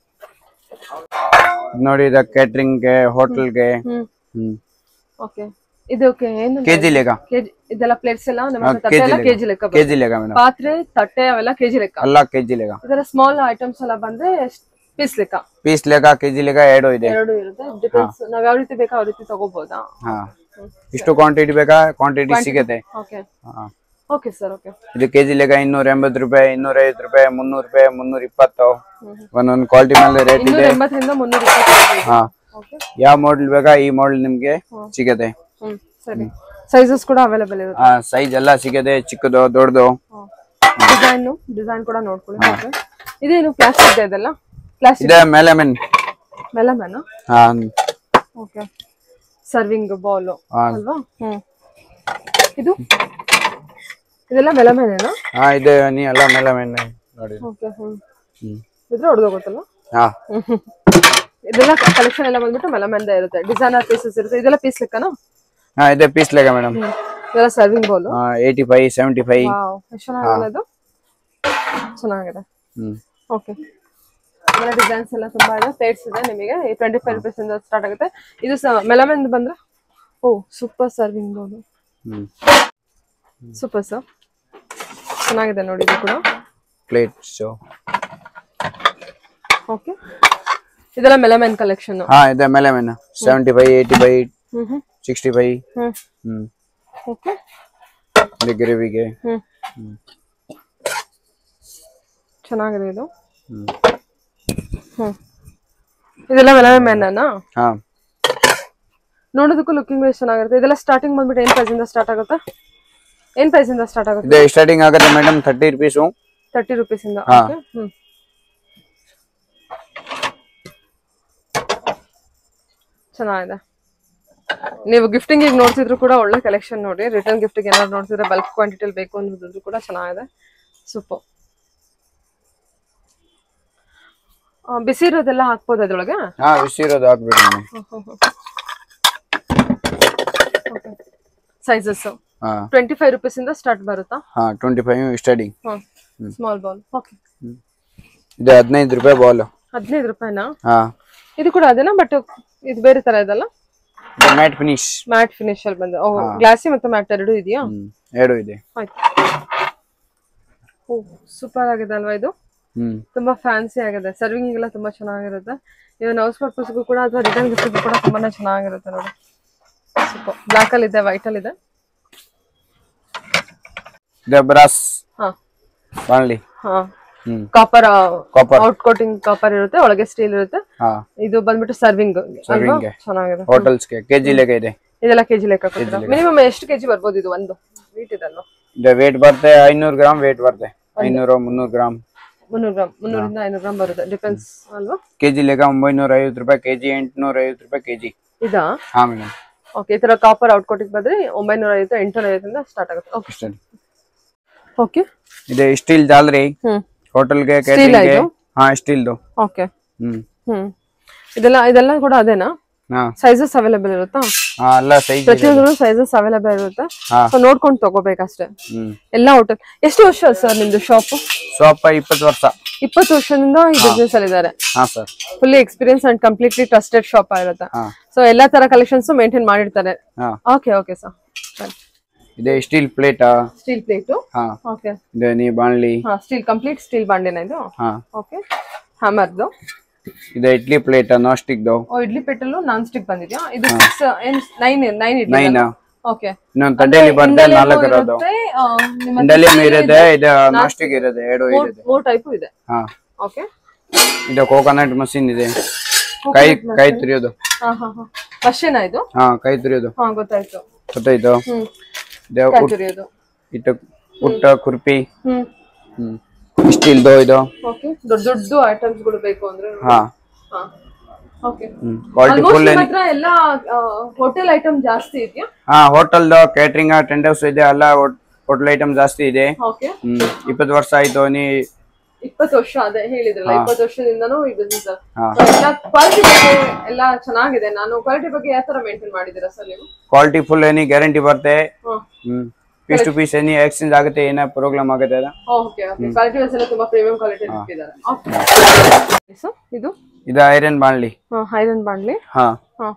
Speaker 3: ಇದ್ ನೋಡಿ ಇದು ಕೇಟ್ರಿಂಗ್ಗೆ ಹೋಟೆಲ್ಗೆ
Speaker 1: ಹ್ಮ್
Speaker 3: ಹ್ಮ್
Speaker 1: ಓಕೆ ಇದಕ್ಕೆ ಏನು
Speaker 3: ಕೆಜಿ ಲೆಕ್ಕ
Speaker 1: ಕೆಜಿ ಇದೆಲ್ಲ ಪ್ಲೇಟ್ಸ್ ಎಲ್ಲ ನಮ್ಮ
Speaker 3: ಹಾ,
Speaker 1: ಹತ್ರ ತಟ್ಟೆ
Speaker 3: ಕೆಜಿ
Speaker 1: ಎಲ್ಲ
Speaker 3: ಲೆಕ್ಕ
Speaker 1: ಕೆಜಿ ಲೆಕ್ಕ ಬರುತ್ತೆ.
Speaker 3: ಕೆಜಿ ಲೆಕ್ಕ ಮೇಡಮ್
Speaker 1: ಪಾತ್ರೆ ತಟ್ಟೆ ಅವೆಲ್ಲ ಕೆಜಿ ಲೆಕ್ಕ
Speaker 3: ಎಲ್ಲ ಕೆಜಿ ಲೆಕ್ಕ
Speaker 1: ಇದರ ಸ್ಮಾಲ್ ಐಟಮ್ಸ್ ಎಲ್ಲ ಬಂದ್ರೆ ಪೀಸ್ ಲೆಕ್ಕ
Speaker 3: ಪೀಸ್ ಲೆಕ್ಕ ಕೆಜಿ ಲೆಕ್ಕ ಎರಡು ಇದೆ
Speaker 1: ಎರಡು ಇರುತ್ತೆ ಡಿಪೆಂಡ್ಸ್ ನಾವ್ ಯಾವ ರೀತಿ ಬೇಕಾ ಆ ರೀತಿ ತಗೋಬಹುದಾ
Speaker 3: ಹಾ ಇಷ್ಟು ಕ್ವಾಂಟಿಟಿ ಬೇಕಾ ಕ್ವಾಂಟಿಟಿ ಸಿಗತ್ತೆ
Speaker 1: ಓಕೆ
Speaker 3: ಹಾ.
Speaker 1: ಓಕೆ ಸರ್ ಓಕೆ
Speaker 3: ಇದು ಕೆಜಿ ಲೆಕ್ಕ ಇನ್ನೂರ ಎಂಬತ್ತು ರೂಪಾಯಿ ಇನ್ನೂರ ಐವತ್ತು ರೂಪಾಯಿ ಮುನ್ನೂರು ರೂಪಾಯಿ ಮುನ್ನೂರ ಇಪ್ಪತ್ತು ಒಂದೊಂದು ಕ್ವಾಲಿಟಿ ಮೇಲೆ ರೇಟ್
Speaker 1: ಇನ್ನೂರ
Speaker 3: ಇದೆ
Speaker 1: ಎಂಬತ್ತರಿಂದ ಮುನ್ನೂರ ಇಪ್ಪತ್ತು
Speaker 3: ಹಾ
Speaker 1: ಓಕೆ
Speaker 3: ಯಾವ ಮಾಡೆಲ್ ಬೇಕಾ ಈ ಮಾಡೆಲ್ ನಿಮ್ಗೆ ಸಿಗತ್ತೆ
Speaker 1: ಹ್ಮ್ ಸರಿ ಸೈಜಸ್ ಕೂಡ ಅವೈಲೇಬಲ್ ಇರುತ್ತೆ
Speaker 3: ಆ ಸೈಜ್ ಎಲ್ಲ ಸಿಗತ್ತೆ ಚಿಕ್ಕದು ದೊಡ್ಡದು
Speaker 1: ಡಿಸೈನ್ ಡಿಸೈನ್ ಕೂಡ ನೋಡ್ಕೊಳ್ಳಿ ಓಕೆ ಇದೇನು ಪ್ಲಾಸ್ಟಿಕ್ ಇದೆಲ್ಲ ಪ್ಲಾಸ್ಟಿಕ್
Speaker 3: ಇದೆ ಮೇಲೆ ಮೆನ್
Speaker 1: ಮೆಲಮನ್
Speaker 3: ಹಾ
Speaker 1: ಓಕೆ ಸರ್ವಿಂಗ್ ಬೌಲ್
Speaker 3: ಹಾ.
Speaker 1: ಅಲ್ವಾ ಹ್ಮ್ ಇದು ಇದೆಲ್ಲ ಮೆಲಮನೇನಾ
Speaker 3: ಹಾ ಇದೆ ನೀ ಎಲ್ಲ ಮೇಲೆ ಮೆನ್ ನೋಡಿ
Speaker 1: ಓಕೆ ಹ್ಮ್
Speaker 3: ಹ್ಮ್
Speaker 1: ಇದ್ರೆ ಹೊಡೆದೋಗುತ್ತಲ್ಲ
Speaker 3: ಹಾ
Speaker 1: ಇದೆಲ್ಲ ಕಲೆಕ್ಷನ್ ಎಲ್ಲ ಬಂದ್ಬಿಟ್ಟು ಮೆಲಮೆಂದ ಇರುತ್ತೆ ಡಿಸೈನರ್ ಪೀಸಸ್ ಇರುತ್ತೆ ಇದೆಲ್ಲ ಪೀಸ್ ಲೆಕ್ಕನಾ
Speaker 3: ಹಾ ಇದೆ ಪೀಸ್ ಲೆಕ್ಕ ಮೇಡಮ್
Speaker 1: ಇದೆಲ್ಲ serving bowl
Speaker 3: eighty five seventy five
Speaker 1: wow ಎಷ್ಟು ಚೆನ್ನಾಗಿಲ್ಲ ಇದು ಚೆನ್ನಾಗಿದೆ
Speaker 3: ಹ್ಮ್
Speaker 1: ಓಕೆ ಆಮೇಲೆ ಡಿಸೈನ್ಸ್ ಎಲ್ಲ ತುಂಬಾ ಇದೆ ಪ್ಲೇಟ್ಸ್ ಇದೆ ನಿಮಗೆ ಟ್ವೆಂಟಿ ಫೈವ್ ರುಪೀಸ್ ಇಂದ ಸ್ಟಾರ್ಟ್ ಆಗುತ್ತೆ ಇದು ಮೆಲಮೆನ್ ಬಂದ್ರೆ ಓ ಸೂಪರ್ ಸರ್ವಿಂಗ್ ಬೋಲು
Speaker 3: ಹ್ಮ್
Speaker 1: ಸೂಪರ್ ಸರ್ ಚೆನ್ನಾಗಿದೆ ನೋಡಿ ಇದು ಕೂಡ
Speaker 3: ಪ್ಲೇಟ್ಸ್
Speaker 1: ಓಕೆ ಇದೆಲ್ಲ ಮೆಲಮೆನ್ ಕಲೆಕ್ಷನ್
Speaker 3: ಹಾ ಇದೆ ಮೇಲೆ ಮೇನ ಸೆವೆಂಟಿ ಫೈವ್ ಏಯ್ಟಿ ಫೈವ್
Speaker 1: ಹ್ಮ್ ಹ್ಮ್
Speaker 3: ಸಿಕ್ಸ್ಟಿ ಫೈವ್
Speaker 1: ಹ್ಮ್
Speaker 3: ಹ್ಮ್
Speaker 1: ಓಕೆ
Speaker 3: ಇದೆ ಗ್ರೇವಿಗೆ
Speaker 1: ಹ್ಮ್ ಚೆನ್ನಾಗಿದೆ ಇದು
Speaker 3: ಹ್ಮ್
Speaker 1: ಹ್ಮ್ ಇದೆಲ್ಲ ಮೆಲಮೆನ್
Speaker 3: ಹಾ
Speaker 1: ನೋಡೋದಕ್ಕೂ ಲುಕಿಂಗ್ ವೈಸ್ ಚೆನ್ನಾಗಿರುತ್ತೆ ಇದೆಲ್ಲ ಸ್ಟಾರ್ಟಿಂಗ್ ಬಂದ್ಬಿಟ್ಟು ಏನ್ ಪ್ರೈಸ್ ಇಂದ ಸ್ಟಾರ್ಟ್ ಆಗುತ್ತೆ ಏನ್ ಪ್ರೈಸ್ ಇಂದ ಸ್ಟಾರ್ಟ್ ಆಗುತ್ತೆ
Speaker 3: ಇದೆ ಸ್ಟಾರ್ಟಿಂಗ್ ಆಗುತ್ತೆ madam thirty rupees
Speaker 1: thirty rupees ಇಂದ
Speaker 3: ಹಾ.
Speaker 1: okay? ಹ್ಮ್ ಚೆನ್ನಾಗಿದೆ ನೀವು ಗಿಫ್ಟಿಂಗ್ ಈಗ ನೋಡ್ತಿದ್ರು ಕೂಡ ಒಳ್ಳೆ ಕಲೆಕ್ಷನ್ ನೋಡಿ ರಿಟರ್ನ್ ಗಿಫ್ಟಿಗೆ ಏನಾದ್ರು ನೋಡ್ತಿದ್ರೆ ಬಲ್ಕ್ ಕ್ವಾಂಟಿಟಿಲಿ ಬೇಕು ಅನ್ನೋದಿದ್ರು ಕೂಡ ಚೆನ್ನಾಗಿದೆ ಸೂಪರ್ ಬಿಸಿ ಇರೋದೆಲ್ಲ ಹಾಕ್ಬೋದು ಅದ್ರೊಳಗೆ
Speaker 3: ಹಾ ಬಿಸಿ ಇರೋದು ಹಾಕ್ಬಿಡಿ ಮೇಡಮ್
Speaker 1: ಸೈಜಸ್
Speaker 3: ಹಾ
Speaker 1: ಟ್ವೆಂಟಿ ಫೈವ್ ರುಪೀಸ್ ಇಂದ ಸ್ಟಾರ್ಟ್ ಬರುತ್ತಾ
Speaker 3: ಹಾ twenty five starting
Speaker 1: small ball okay
Speaker 3: ಇದು ಹದಿನೈದು ರೂಪಾಯಿ ಬಾಲ್
Speaker 1: ಹದಿನೈದು ರೂಪಾಯಿನಾ
Speaker 3: ಹಾ
Speaker 1: ಇದು ಕೂಡ ಅದೇನಾ ಬಟ್ ಇದು ಬೇರೆ ತರ ಇದಲ್ಲ
Speaker 3: ಇದು ಮ್ಯಾಟ್ ಫಿನಿಶ್
Speaker 1: ಮ್ಯಾಟ್ ಫಿನಿಶ್ ಅಲ್ಲಿ ಬಂದ ಗ್ಲಾಸಿ ಮತ್ತು ಮ್ಯಾಟ್ ಎರಡು ಇದೆಯಾ
Speaker 3: ಹ್ಮ್ ಎರಡು ಇದೆ
Speaker 1: ಆಯ್ತು ಓ ಸೂಪರ್ ಆಗಿದೆ ಅಲ್ವಾ ಇದು
Speaker 3: ಹ್ಮ್
Speaker 1: ತುಂಬಾ ಫ್ಯಾನ್ಸಿ ಆಗಿದೆ ಸರ್ವಿಂಗ್ ಎಲ್ಲ ತುಂಬಾ ಚೆನ್ನಾಗಿರುತ್ತೆ ಇವನ್ ಹೌಸ್ ಪರ್ಪಸ್ಗೂ ಕೂಡ ಅಥವಾ ರಿಟರ್ನ್ ಗಿಫ್ಟ್ಗೂ ಕೂಡ ತುಂಬಾನೇ ಚೆನ್ನಾಗಿರುತ್ತೆ ನೋಡಿ ಸೂಪರ್ ಬ್ಲಾಕ್ ಅಲ್ಲಿ ಇದೆ ವೈಟ್ ಅಲ್ಲಿ ಇದೆ
Speaker 3: ಇದು ಬ್ರಾಸ್
Speaker 1: ಹಾ
Speaker 3: ಬಾಣ್ಲಿ
Speaker 1: ಹಾ
Speaker 3: ಹ್ಮ್
Speaker 1: copper
Speaker 3: Copper.
Speaker 1: Out coating copper ಇರುತ್ತೆ ಒಳಗೆ ಸ್ಟೀಲ್ ಇರುತ್ತೆ
Speaker 3: ಹಾ
Speaker 1: ಇದು ಬಂದ್ಬಿಟ್ಟು ಸರ್ವಿಂಗ್ ಅಲ್ವಾ
Speaker 3: Serving ಗೆ.
Speaker 1: ಚೆನ್ನಾಗಿದೆ
Speaker 3: ಹೋಟೆಲ್ಸ್ಗೆ ಕೆಜಿ ಲೆಕ್ಕ ಇದೆ
Speaker 1: ಇದೆಲ್ಲ ಕೆಜಿ ಲೆಕ್ಕ ಕೊಡ್ತೀರಾ ಮಿನಿಮಮ್ ಎಷ್ಟು ಕೆಜಿ ಬರ್ಬೋದು ಇದು ಒಂದು ವೀಟ್ ಇದಲ್ವಾ
Speaker 3: ಇದು ವೇಟ್ ಬರುತ್ತೆ ಐನೂರು ಗ್ರಾಮ್ ವೇಟ್ ಬರುತ್ತೆ ಐನೂರು ಮುನ್ನೂರು ಗ್ರಾಮ್
Speaker 1: ಮುನ್ನೂರು ಗ್ರಾಮ್ ಮುನ್ನೂರಿಂದ ಐನೂರು ಗ್ರಾಮ್ ಬರುತ್ತೆ ಡಿಪೆಂಡ್ಸ್ ಅಲ್ವಾ
Speaker 3: ಕೆಜಿ ಲೆಕ್ಕ ಒಂಬೈನೂರ ಐವತ್ತು ರೂಪಾಯಿ ಕೆಜಿ ಎಂಟ್ನೂರ ಐವತ್ತು ರೂಪಾಯಿ ಕೆಜಿ
Speaker 1: ಇದಾ
Speaker 3: ಹಾ ಮೇಡಮ್
Speaker 1: ಓಕೆ ಈ ತರ ಕಾಪರ್ ಔಟ್ ಕೋಟಿಗೆ ಬಂದ್ರೆ ಒಂಬೈನೂರ ಐವತ್ತು ಎಂಟುನೂರ ಐವತ್ತರಿಂದ ಸ್ಟಾರ್ಟ್ ಆಗುತ್ತೆ ಓಕೆ
Speaker 3: ಅಷ್ಟೇ
Speaker 1: ಓಕೆ
Speaker 3: ಇದು ಸ್ಟೀಲ್ ಜಾಲ್ರಿ
Speaker 1: ಹ್ಮ್
Speaker 3: ಹೋಟೆಲ್ಗೆ
Speaker 1: Steel ಆ
Speaker 3: ಕ್ಯಾಟ್ರಿಂಗ್ಗೆ
Speaker 1: ಇದು?
Speaker 3: ಹಾ ಸ್ಟೀಲ್ದು
Speaker 1: ಓಕೆ
Speaker 3: ಹ್ಮ್
Speaker 1: ಹ್ಮ್ ಇದೆಲ್ಲ ಇದೆಲ್ಲ ಕೂಡ ಅದೇನಾ
Speaker 3: ಹಾ
Speaker 1: ಸೈಜಸ್ ಅವೈಲೇಬಲ್ ಇರುತ್ತಾ
Speaker 3: ಹಾ ಎಲ್ಲ ಸೈಜ್
Speaker 1: ಪ್ರತಿಯೊಂದು ಸೈಜಸ್ ಅವೈಲೇಬಲ್ ಇರುತ್ತೆ
Speaker 3: ಹಾ.
Speaker 1: ಸೊ ನೋಡ್ಕೊಂಡು ತಗೋಬೇಕಷ್ಟೇ
Speaker 3: ಹ್ಮ್
Speaker 1: ಎಲ್ಲ ಹೋಟೆಲ್ ಎಷ್ಟು ವರ್ಷ ಸರ್ ನಿಮ್ದು ಶಾಪ್
Speaker 3: ಸೋಪ ಇಪ್ಪತ್ತು ವರ್ಷ
Speaker 1: ಇಪ್ಪತ್ತು ವರ್ಷದಿಂದ ಈ ಬಿಸ್ನೆಸ್ ಅಲ್ಲಿ ಇದ್ದಾರೆ
Speaker 3: ಹಾ sir
Speaker 1: fully experience and completely trusted shop ಆಗಿರುತ್ತೆ
Speaker 3: ಹಾ
Speaker 1: ಸೊ ಎಲ್ಲಾ ತರ ಕಲೆಕ್ಷನ್ಸ್ ಮೇಂಟೈನ್ ಮಾಡಿರ್ತಾರೆ
Speaker 3: ಹಾ
Speaker 1: ಓಕೆ ಓಕೆ ಸರ್
Speaker 3: ಇದೆ ಸ್ಟೀಲ್ ಪ್ಲೇಟ್
Speaker 1: ಸ್ಟೀಲ್ ಪ್ಲೇಟು
Speaker 3: ಹಾ
Speaker 1: ಓಕೆ
Speaker 3: ಇದೆ ನೀ ಬಾಣ್ಲಿ
Speaker 1: ಹಾ ಸ್ಟೀಲ್ ಕಂಪ್ಲೀಟ್ ಸ್ಟೀಲ್ ಬಾಂಡೆನ ಇದು
Speaker 3: ಹಾ
Speaker 1: ಓಕೆ ಹ್ಯಾಮರ್ದು
Speaker 3: ಇದೆ ಇಡ್ಲಿ ಪ್ಲೇಟ್ ನಾನ್ ಸ್ಟಿಕ್ದು
Speaker 1: ಓ ಇಡ್ಲಿ ಪೆಟ್ಟಲು ನಾನ್ ಸ್ಟಿಕ್ ಬಂದಿದ್ಯಾ ಇದು ಸಿಕ್ಸ್ ಏನ್ nine nine idli
Speaker 3: nine
Speaker 1: okay
Speaker 3: ಇನ್ನೊಂದು ತಡ್ಡೆಯಲ್ಲಿ ಬರುತ್ತೆ ನಾಲ್ಕು ಇರೋದು ಇಂಡಲ್ಲಿ ಇರುತ್ತೆ ಇದು ನಾನ್ ಸ್ಟಿಕ್ ಇರುತ್ತೆ ಎರಡು ಇದೆ
Speaker 1: ಮೂರ್ ಟೈಪು ಇದೆ
Speaker 3: ಹಾ
Speaker 1: ಓಕೆ
Speaker 3: ಇದು ಕೋಕೋನಟ್ ಮಷೀನ್ ಇದೆ ಕೈ ಕೈ ತುರಿಯೋದು
Speaker 1: ಹಾ ಹಾ ಹಾ ಮಷೀನಾ ಇದು
Speaker 3: ಹಾ ಕೈ ತುರಿಯೋದು
Speaker 1: ಹಾ ಗೊತ್ತಾಯ್ತು
Speaker 3: ಗೊತ್ತಾಯ್ತು
Speaker 1: ಹ್ಮ್
Speaker 3: ಇದು
Speaker 1: ಕಾಯಿ
Speaker 3: ಉಟ್-
Speaker 1: ತುರಿಯೋದು
Speaker 3: ಇಟ್ಟು ಪುಟ್ಟ ಕುರ್ಪಿ
Speaker 1: ಹ್ಮ್
Speaker 3: ಹ್ಮ್ ಸ್ಟೀಲ್ದು ಇದು
Speaker 1: ಓಕೆ ದೊಡ್ಡ ದೊಡ್ಡ ಐಟಮ್ಸ್ ಗಳು ಬೇಕು ಅಂದ್ರೆ
Speaker 3: ಹಾ
Speaker 1: ಹಾ ಓಕೆ
Speaker 3: ಹ್ಮ್ ಕ್ವಾಲಿಟಿ
Speaker 1: ಆಲ್ಮೋಸ್ಟ್
Speaker 3: ಫುಲ್
Speaker 1: ನಿಮ್ಮ ಹತ್ರ ಎಲ್ಲ ಹೋಟೆಲ್ ಐಟಮ್ ಜಾಸ್ತಿ ಇದೆಯಾ
Speaker 3: ಹಾ ಹೋಟೆಲ್ದು ಕ್ಯಾಟ್ರಿಂಗ್ ಟೆಂಟ್ ಹೌಸ್ ಇದೆ ಎಲ್ಲ ಹೋಟೆಲ್ ಐಟಮ್ ಜಾಸ್ತಿ ಇದೆ
Speaker 1: ಓಕೆ
Speaker 3: ಹ್ಮ್ ಇಪ್ಪತ್ತು ವರ್ಷ ಆಯ್ತು ನೀ
Speaker 1: ಇಪ್ಪತ್ತು ವರ್ಷ ಅದೇ ಹೇಳಿದ್ರಲ್ಲ ಇಪ್ಪತ್ತು ವರ್ಷದಿಂದನೂ ಈ ಬಿಸ್ನೆಸ್
Speaker 3: ಹಾ.
Speaker 1: ಎಲ್ಲ ಕ್ವಾಲಿಟಿ ಬಗ್ಗೆ ಎಲ್ಲ ಚೆನ್ನಾಗಿದೆ ನಾನು ಕ್ವಾಲಿಟಿ ಬಗ್ಗೆ ಯಾವ ತರ ಮೇಂಟೈನ್ ಮಾಡಿದ್ದೀರಾ ಸರ್ ನೀವು
Speaker 3: ಕ್ವಾಲಿಟಿ ಫುಲ್ ಏನಿ ಗ್ಯಾರಂಟಿ ಬರುತ್ತೆ
Speaker 1: ಹ್ಮ್
Speaker 3: ಹ್ಮ್ ಪೀಸ್ ಟು ಪೀಸ್ ಏನಿ ಎಕ್ಸ್ಚೇಂಜ್ ಆಗುತ್ತೆ ಏನೋ ಪ್ರಾಬ್ಲಮ್ ಆಗುತ್ತೆ ಅದ
Speaker 1: ಓಕೆ ಓಕೆ ಕ್ವಾಲಿಟಿ ವೈಸ್ ಎಲ್ಲ ತುಂಬಾ ಪ್ರೀಮಿಯಂ ಕ್ವಾಲಿಟಿ ಇಟ್ಟಿದ್ದಾರೆ ಓಕೆ ಇದು
Speaker 3: ಇದು ಐರನ್ ಬಾಣ್ಲಿ
Speaker 1: ಐರನ್ ಬಾಂಡ್ಲಿ
Speaker 3: ಹಾ
Speaker 1: ಹಾ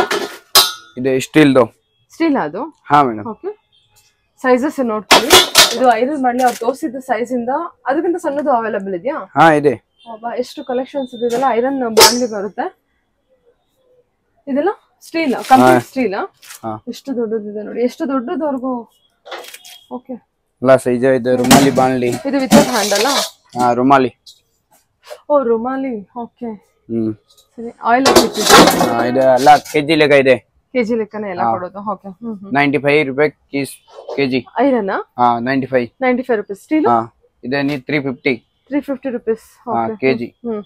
Speaker 3: ಇದು ಸ್ಟೀಲ್ದು
Speaker 1: ಸ್ಟೀಲ್ ಅದು
Speaker 3: ಹಾ ಮೇಡಮ್
Speaker 1: ಓಕೆ ಸೈಜಸ್ ನೋಡ್ಕೊಳ್ಳಿ ಇದು ಐರನ್ ಬಾಂಡ್ಲಿ ಅವ್ರು ತೋರಿಸಿದ ಸೈಜ್ ಇಂದ ಅದಕ್ಕಿಂತ ಸಣ್ಣದು ಅವೈಲೇಬಲ್ ಇದೆಯಾ
Speaker 3: ಹಾ ಇದೆ
Speaker 1: ಅಬ್ಬಾ, ಎಷ್ಟು ಕಲೆಕ್ಷನ್ಸ್ ಇದೆಲ್ಲ ಐರನ್ ಬಾಂಡ್ಲಿ ಬರುತ್ತೆ ಇದೆಲ್ಲ ಸ್ಟೀಲ್ ಕಂಪ್ಲೀಟ್ ಸ್ಟೀಲ್
Speaker 3: ಹಾ.
Speaker 1: ಎಷ್ಟು ದೊಡ್ಡದಿದೆ ನೋಡಿ ಎಷ್ಟು ದೊಡ್ಡದವರೆಗೂ ಓಕೆ
Speaker 3: ಎಲ್ಲ ಸೈಜ್ ಇದೆ ರುಮಾಲಿ ಬಾಣ್ಲಿ
Speaker 1: ಇದು ವಿತೌಟ್ ಹ್ಯಾಂಡಲ್
Speaker 3: ಹಾ ರುಮಾಲಿ
Speaker 1: ಓ ರುಮಾಲಿ ಓಕೆ
Speaker 3: ಹ್ಮ್
Speaker 1: ಸರಿ ಆಯಿಲ್ ಹಾಕಿಟ್ಟಿದ್ದು
Speaker 3: ಹಾ, ಇದು ಎಲ್ಲ ಕೆಜಿ ಲೆಕ್ಕ ಇದೆ
Speaker 1: ಕೆಜಿ ಲೆಕ್ಕನೇ ಎಲ್ಲ ಕೊಡೋದು ಓಕೆ ಹ್ಮ್ ಹ್ಮ್
Speaker 3: ನೈಂಟಿ ಫೈವ್ ರೂಪಾಯಿ ಕೀಸ್ ಕೆಜಿ
Speaker 1: ಐರನ್
Speaker 3: ಹಾ ninety five
Speaker 1: ninety five rupees steel
Speaker 3: ಹಾ ಇದೆ ನೀ three fifty
Speaker 1: three fifty rupees
Speaker 3: ಹಾ ಕೆಜಿ
Speaker 1: ಹ್ಮ್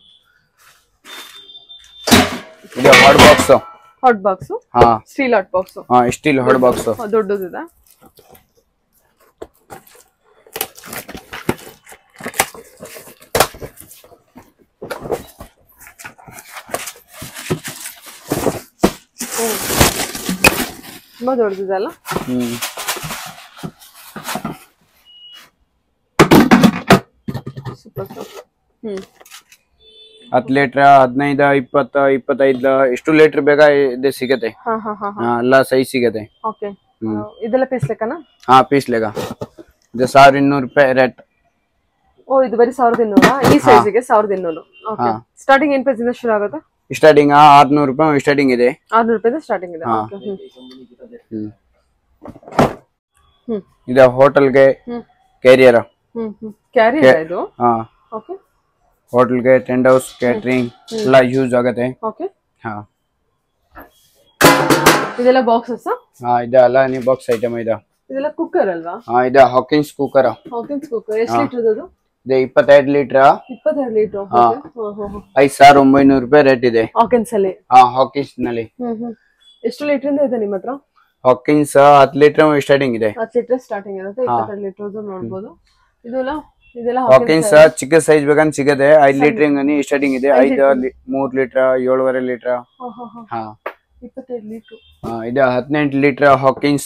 Speaker 3: ಇದು ಹಾಟ್ ಬಾಕ್ಸ್
Speaker 1: ಹಾಟ್ ಬಾಕ್ಸು
Speaker 3: ಹಾ
Speaker 1: ಸ್ಟೀಲ್ ಹಾಟ್ ಬಾಕ್ಸು
Speaker 3: ಹಾ ಸ್ಟೀಲ್ ಹಾಟ್ ಬಾಕ್ಸ್
Speaker 1: ದೊಡ್ಡದಿದೆ ಓ. ತುಂಬಾ ದೊಡ್ಡದಿದೆ ಅಲ್ಲ
Speaker 3: ಹ್ಮ್
Speaker 1: ಬಾಕ್ಸ್ ಹ್ಮ್
Speaker 3: ಹತ್ತು ಲೀಟ್ರ್ ಹದಿನೈದು ಇಪ್ಪತ್ತು ಇಪ್ಪತ್ತೈದು ಎಷ್ಟು ಲೀಟ್ರ್ ಬೇಗ ಇದೆ ಸಿಗತ್ತೆ
Speaker 1: ಹಾ ಹಾ ಹಾ
Speaker 3: ಹಾ, ಎಲ್ಲ ಸೈಜ್ ಸಿಗತ್ತೆ
Speaker 1: ಓಕೆ ಇದೆಲ್ಲ ಪೀಸ್ ಲೆಕ್ಕನಾ
Speaker 3: ಹಾ ಪೀಸ್ ಲೆಗ ಇದು ಸಾವಿರದ ಇನ್ನೂರು ರೂಪಾಯಿ ರೇಟ್
Speaker 1: ಓ ಇದು ಬರೀ ಸಾವಿರದ ಇನ್ನೂರ ಈ ಸೈಜಿಗೆ ಸಾವಿರದ ಇನ್ನೂರು ಓಕೆ
Speaker 3: ಹಾ.
Speaker 1: ಸ್ಟಾರ್ಟಿಂಗ್ ಏನ್ ಪ್ರೈಸ್ ಇಂದ ಶುರು ಆಗುತ್ತೆ
Speaker 3: ಸ್ಟಾರ್ಟಿಂಗ್ ಆರ್ನೂರು ರೂಪಾಯಿ ಸ್ಟಾರ್ಟಿಂಗ್ ಇದೆ
Speaker 1: ಆರ್ನೂರು ರೂಪಾಯಿಂದ ಸ್ಟಾರ್ಟಿಂಗ್ ಇದೆ
Speaker 3: ಹಾ.
Speaker 1: ಓಕೆ ಹ್ಮ್
Speaker 3: ಹ್ಮ್.
Speaker 1: ಹ್ಮ್
Speaker 3: ಇದು ಹೋಟೆಲ್ಗೆ
Speaker 1: ಹ್ಮ್
Speaker 3: ಕ್ಯಾರಿಯರ್
Speaker 1: ಹ್ಮ್ ಹ್ಮ್ ಕ್ಯಾರಿ ಇದು
Speaker 3: ಹಾ
Speaker 1: ಓಕೆ
Speaker 3: ಹೋಟೆಲ್ಗೆ ಟೆಂಟ್ ಹೌಸ್ ಕ್ಯಾಟ್ರಿಂಗ್ ಎಲ್ಲ ಯೂಸ್ ಆಗತ್ತೆ
Speaker 1: ಓಕೆ
Speaker 3: ಹಾ
Speaker 1: ಇದೆಲ್ಲ ಬಾಕ್ಸಸ್
Speaker 3: ಹಾ ಇದು ಅಲ್ಲ ನೀವು ಬಾಕ್ಸ್ ಐಟಮ್ ಇದು
Speaker 1: ಇದೆಲ್ಲ ಕುಕ್ಕರ್ ಅಲ್ವಾ
Speaker 3: ಹಾ ಇದು ಹಾಕಿನ್ಸ್ ಕುಕ್ಕರ್
Speaker 1: ಹಾಕಿನ್ಸ್ ಕುಕ್ಕರ್ ಎಷ್ಟು ಲೀಟರ್ ಅದು
Speaker 3: ಇದು ಇಪ್ಪತ್ತೈದು ಲೀಟ್ರ್
Speaker 1: ಇಪ್ಪತ್ತೆರಡು ಲೀಟರ್
Speaker 3: ಹಾ. ಐದು ಸಾವಿರ ಒಂಬೈನೂರು ರೂಪಾಯಿ ರೇಟ್ ಇದೆ
Speaker 1: ಹಾಕಿನ್ಸ್ ಅಲ್ಲಿ
Speaker 3: ಹಾ ಹಾಕಿನ್ಸ್ ನಲ್ಲಿ
Speaker 1: ಹ್ಮ್ ಹ್ಮ್ ಎಷ್ಟು ಲೀಟರ್ ಇಂದ ಇದೆ ನಿಮ್ಮ ಹತ್ರ
Speaker 3: ಹಾಕಿನ್ಸ್ ಹತ್ತು ಲೀಟರ್ ಸ್ಟಾರ್ಟಿಂಗ್ ಇದೆ
Speaker 1: ಹತ್ತು ಲೀಟರ್ ಸ್ಟಾರ್ಟಿಂಗ್ ಇರುತ್ತೆ ಇಪ್ಪತ್ತೆರಡು ಲೀಟರ್ ನೋಡ್ಬೋದು ಇದೆಲ್ಲ ಇದೆಲ್ಲ
Speaker 3: ಹಾಕಿನ್ಸ್ ಚಿಕ್ಕ ಸೈಜ್ ಬೇಕಂತ ಸಿಗತ್ತೆ ಐದು ಲೀಟರ್ ಹಂಗನಿ ಸ್ಟಾರ್ಟಿಂಗ್ ಇದೆ ಐದು ಲಿ- ಮೂರ್ ಲೀಟರ್ ಏಳುವರೆ ಲೀಟರ್
Speaker 1: ಹಾ ಹಾ ಹಾ
Speaker 3: ಹಾ
Speaker 1: ಇಪ್ಪತ್ತೈದು ಲೀಟರ್
Speaker 3: ಹಾ, ಇದು ಹದಿನೆಂಟು ಲೀಟರ್ ಹಾಕಿನ್ಸ್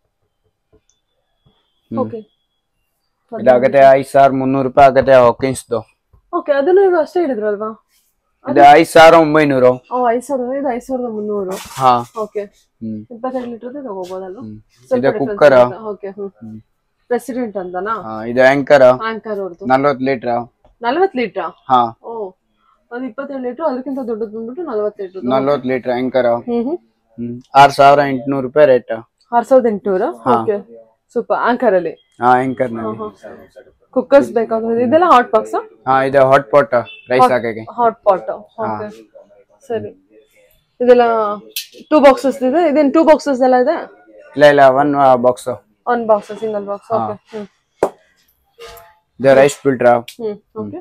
Speaker 1: ಓಕೆ
Speaker 3: ಇದಾಗತ್ತೆ ಐದ್ ಸಾವಿರ ಮುನ್ನೂರು ರೂಪಾಯಿ ಆಗತ್ತೆ ಹಾಕಿನ್ಸ್
Speaker 1: ಓಕೆ ಅದನ್ನು ಈಗ ಅಷ್ಟೇ ಹೇಳಿದ್ರಲ್ವಾ
Speaker 3: ಇದು ಐದ್ ಸಾವಿರ ಒಂಬೈನೂರು
Speaker 1: ಓ ಐದು ಸಾವಿರದ ಇದು ಐದು ಸಾವಿರದ ಮುನ್ನೂರು
Speaker 3: ಹಾ
Speaker 1: ಓಕೆ
Speaker 3: ಹ್ಮ್
Speaker 1: ಇಪ್ಪತ್ತೆರಡು ಲೀಟರ್ ತಗೋಬೋದಲ್ವಾ
Speaker 3: ಇದು ಕುಕ್ಕರ್
Speaker 1: ಓಕೆ ಹ್ಮ್ ಪ್ರೆಸಿಡೆಂಟ್ ಅಂತನಾ
Speaker 3: ಹಾ ಇದು ಆಂಕರ್
Speaker 1: ಆಂಕರ್ ಅವ್ರದ್ದು
Speaker 3: ನಲ್ವತ್ತು ಲೀಟರ್
Speaker 1: ನಲ್ವತ್ತು ಲೀಟ್ರಾ
Speaker 3: ಹಾ
Speaker 1: ಓ ಅದು ಇಪ್ಪತ್ತೆರಡು ಲೀಟರ್ ಅದಕ್ಕಿಂತ ದೊಡ್ಡದು ಬಂದ್ಬಿಟ್ಟು ನಲ್ವತ್ತು ಲೀಟರ್
Speaker 3: ನಲ್ವತ್ತು ಲೀಟರ್ ಆಂಕರ್
Speaker 1: ಹ್ಮ್ ಹ್ಮ್
Speaker 3: ಹ್ಮ್ ಆರ್ ಸಾವಿರ ಎಂಟುನೂರು ರೂಪಾಯಿ ರೇಟ್
Speaker 1: ಆರ್ ಸಾವಿರದ ಎಂಟುನೂರ ಓಕೆ ಸೂಪರ್ ಆಂಕರ್ ಅಲ್ಲಿ
Speaker 3: ಹಾ ಆಂಕರ್ ನಲ್ಲಿ
Speaker 1: ಕುಕ್ಕರ್ಸ್ ಬೇಕಾದ್ರೆ ಇದೆಲ್ಲ ಹಾಟ್ ಬಾಕ್ಸ್
Speaker 3: ಹಾ ಇದು ಹಾಟ್ ಪಾಟ್ ರೈಸ್ ಹಾಕಕ್ಕೆ
Speaker 1: ಹಾಟ್ ಪಾಟ್ ಓಕೆ ಸರಿ ಇದೆಲ್ಲ ಟೂ ಬಾಕ್ಸಸ್ ಇದೆ ಇದೇನು ಟೂ ಬಾಕ್ಸಸ್ ಎಲ್ಲ ಇದೆ
Speaker 3: ಇಲ್ಲ ಇಲ್ಲ one box
Speaker 1: one box single box okay ಹ್ಮ್
Speaker 3: ಇದು ರೈಸ್ ಫಿಲ್ಟರ್
Speaker 1: ಹ್ಮ್ ಓಕೆ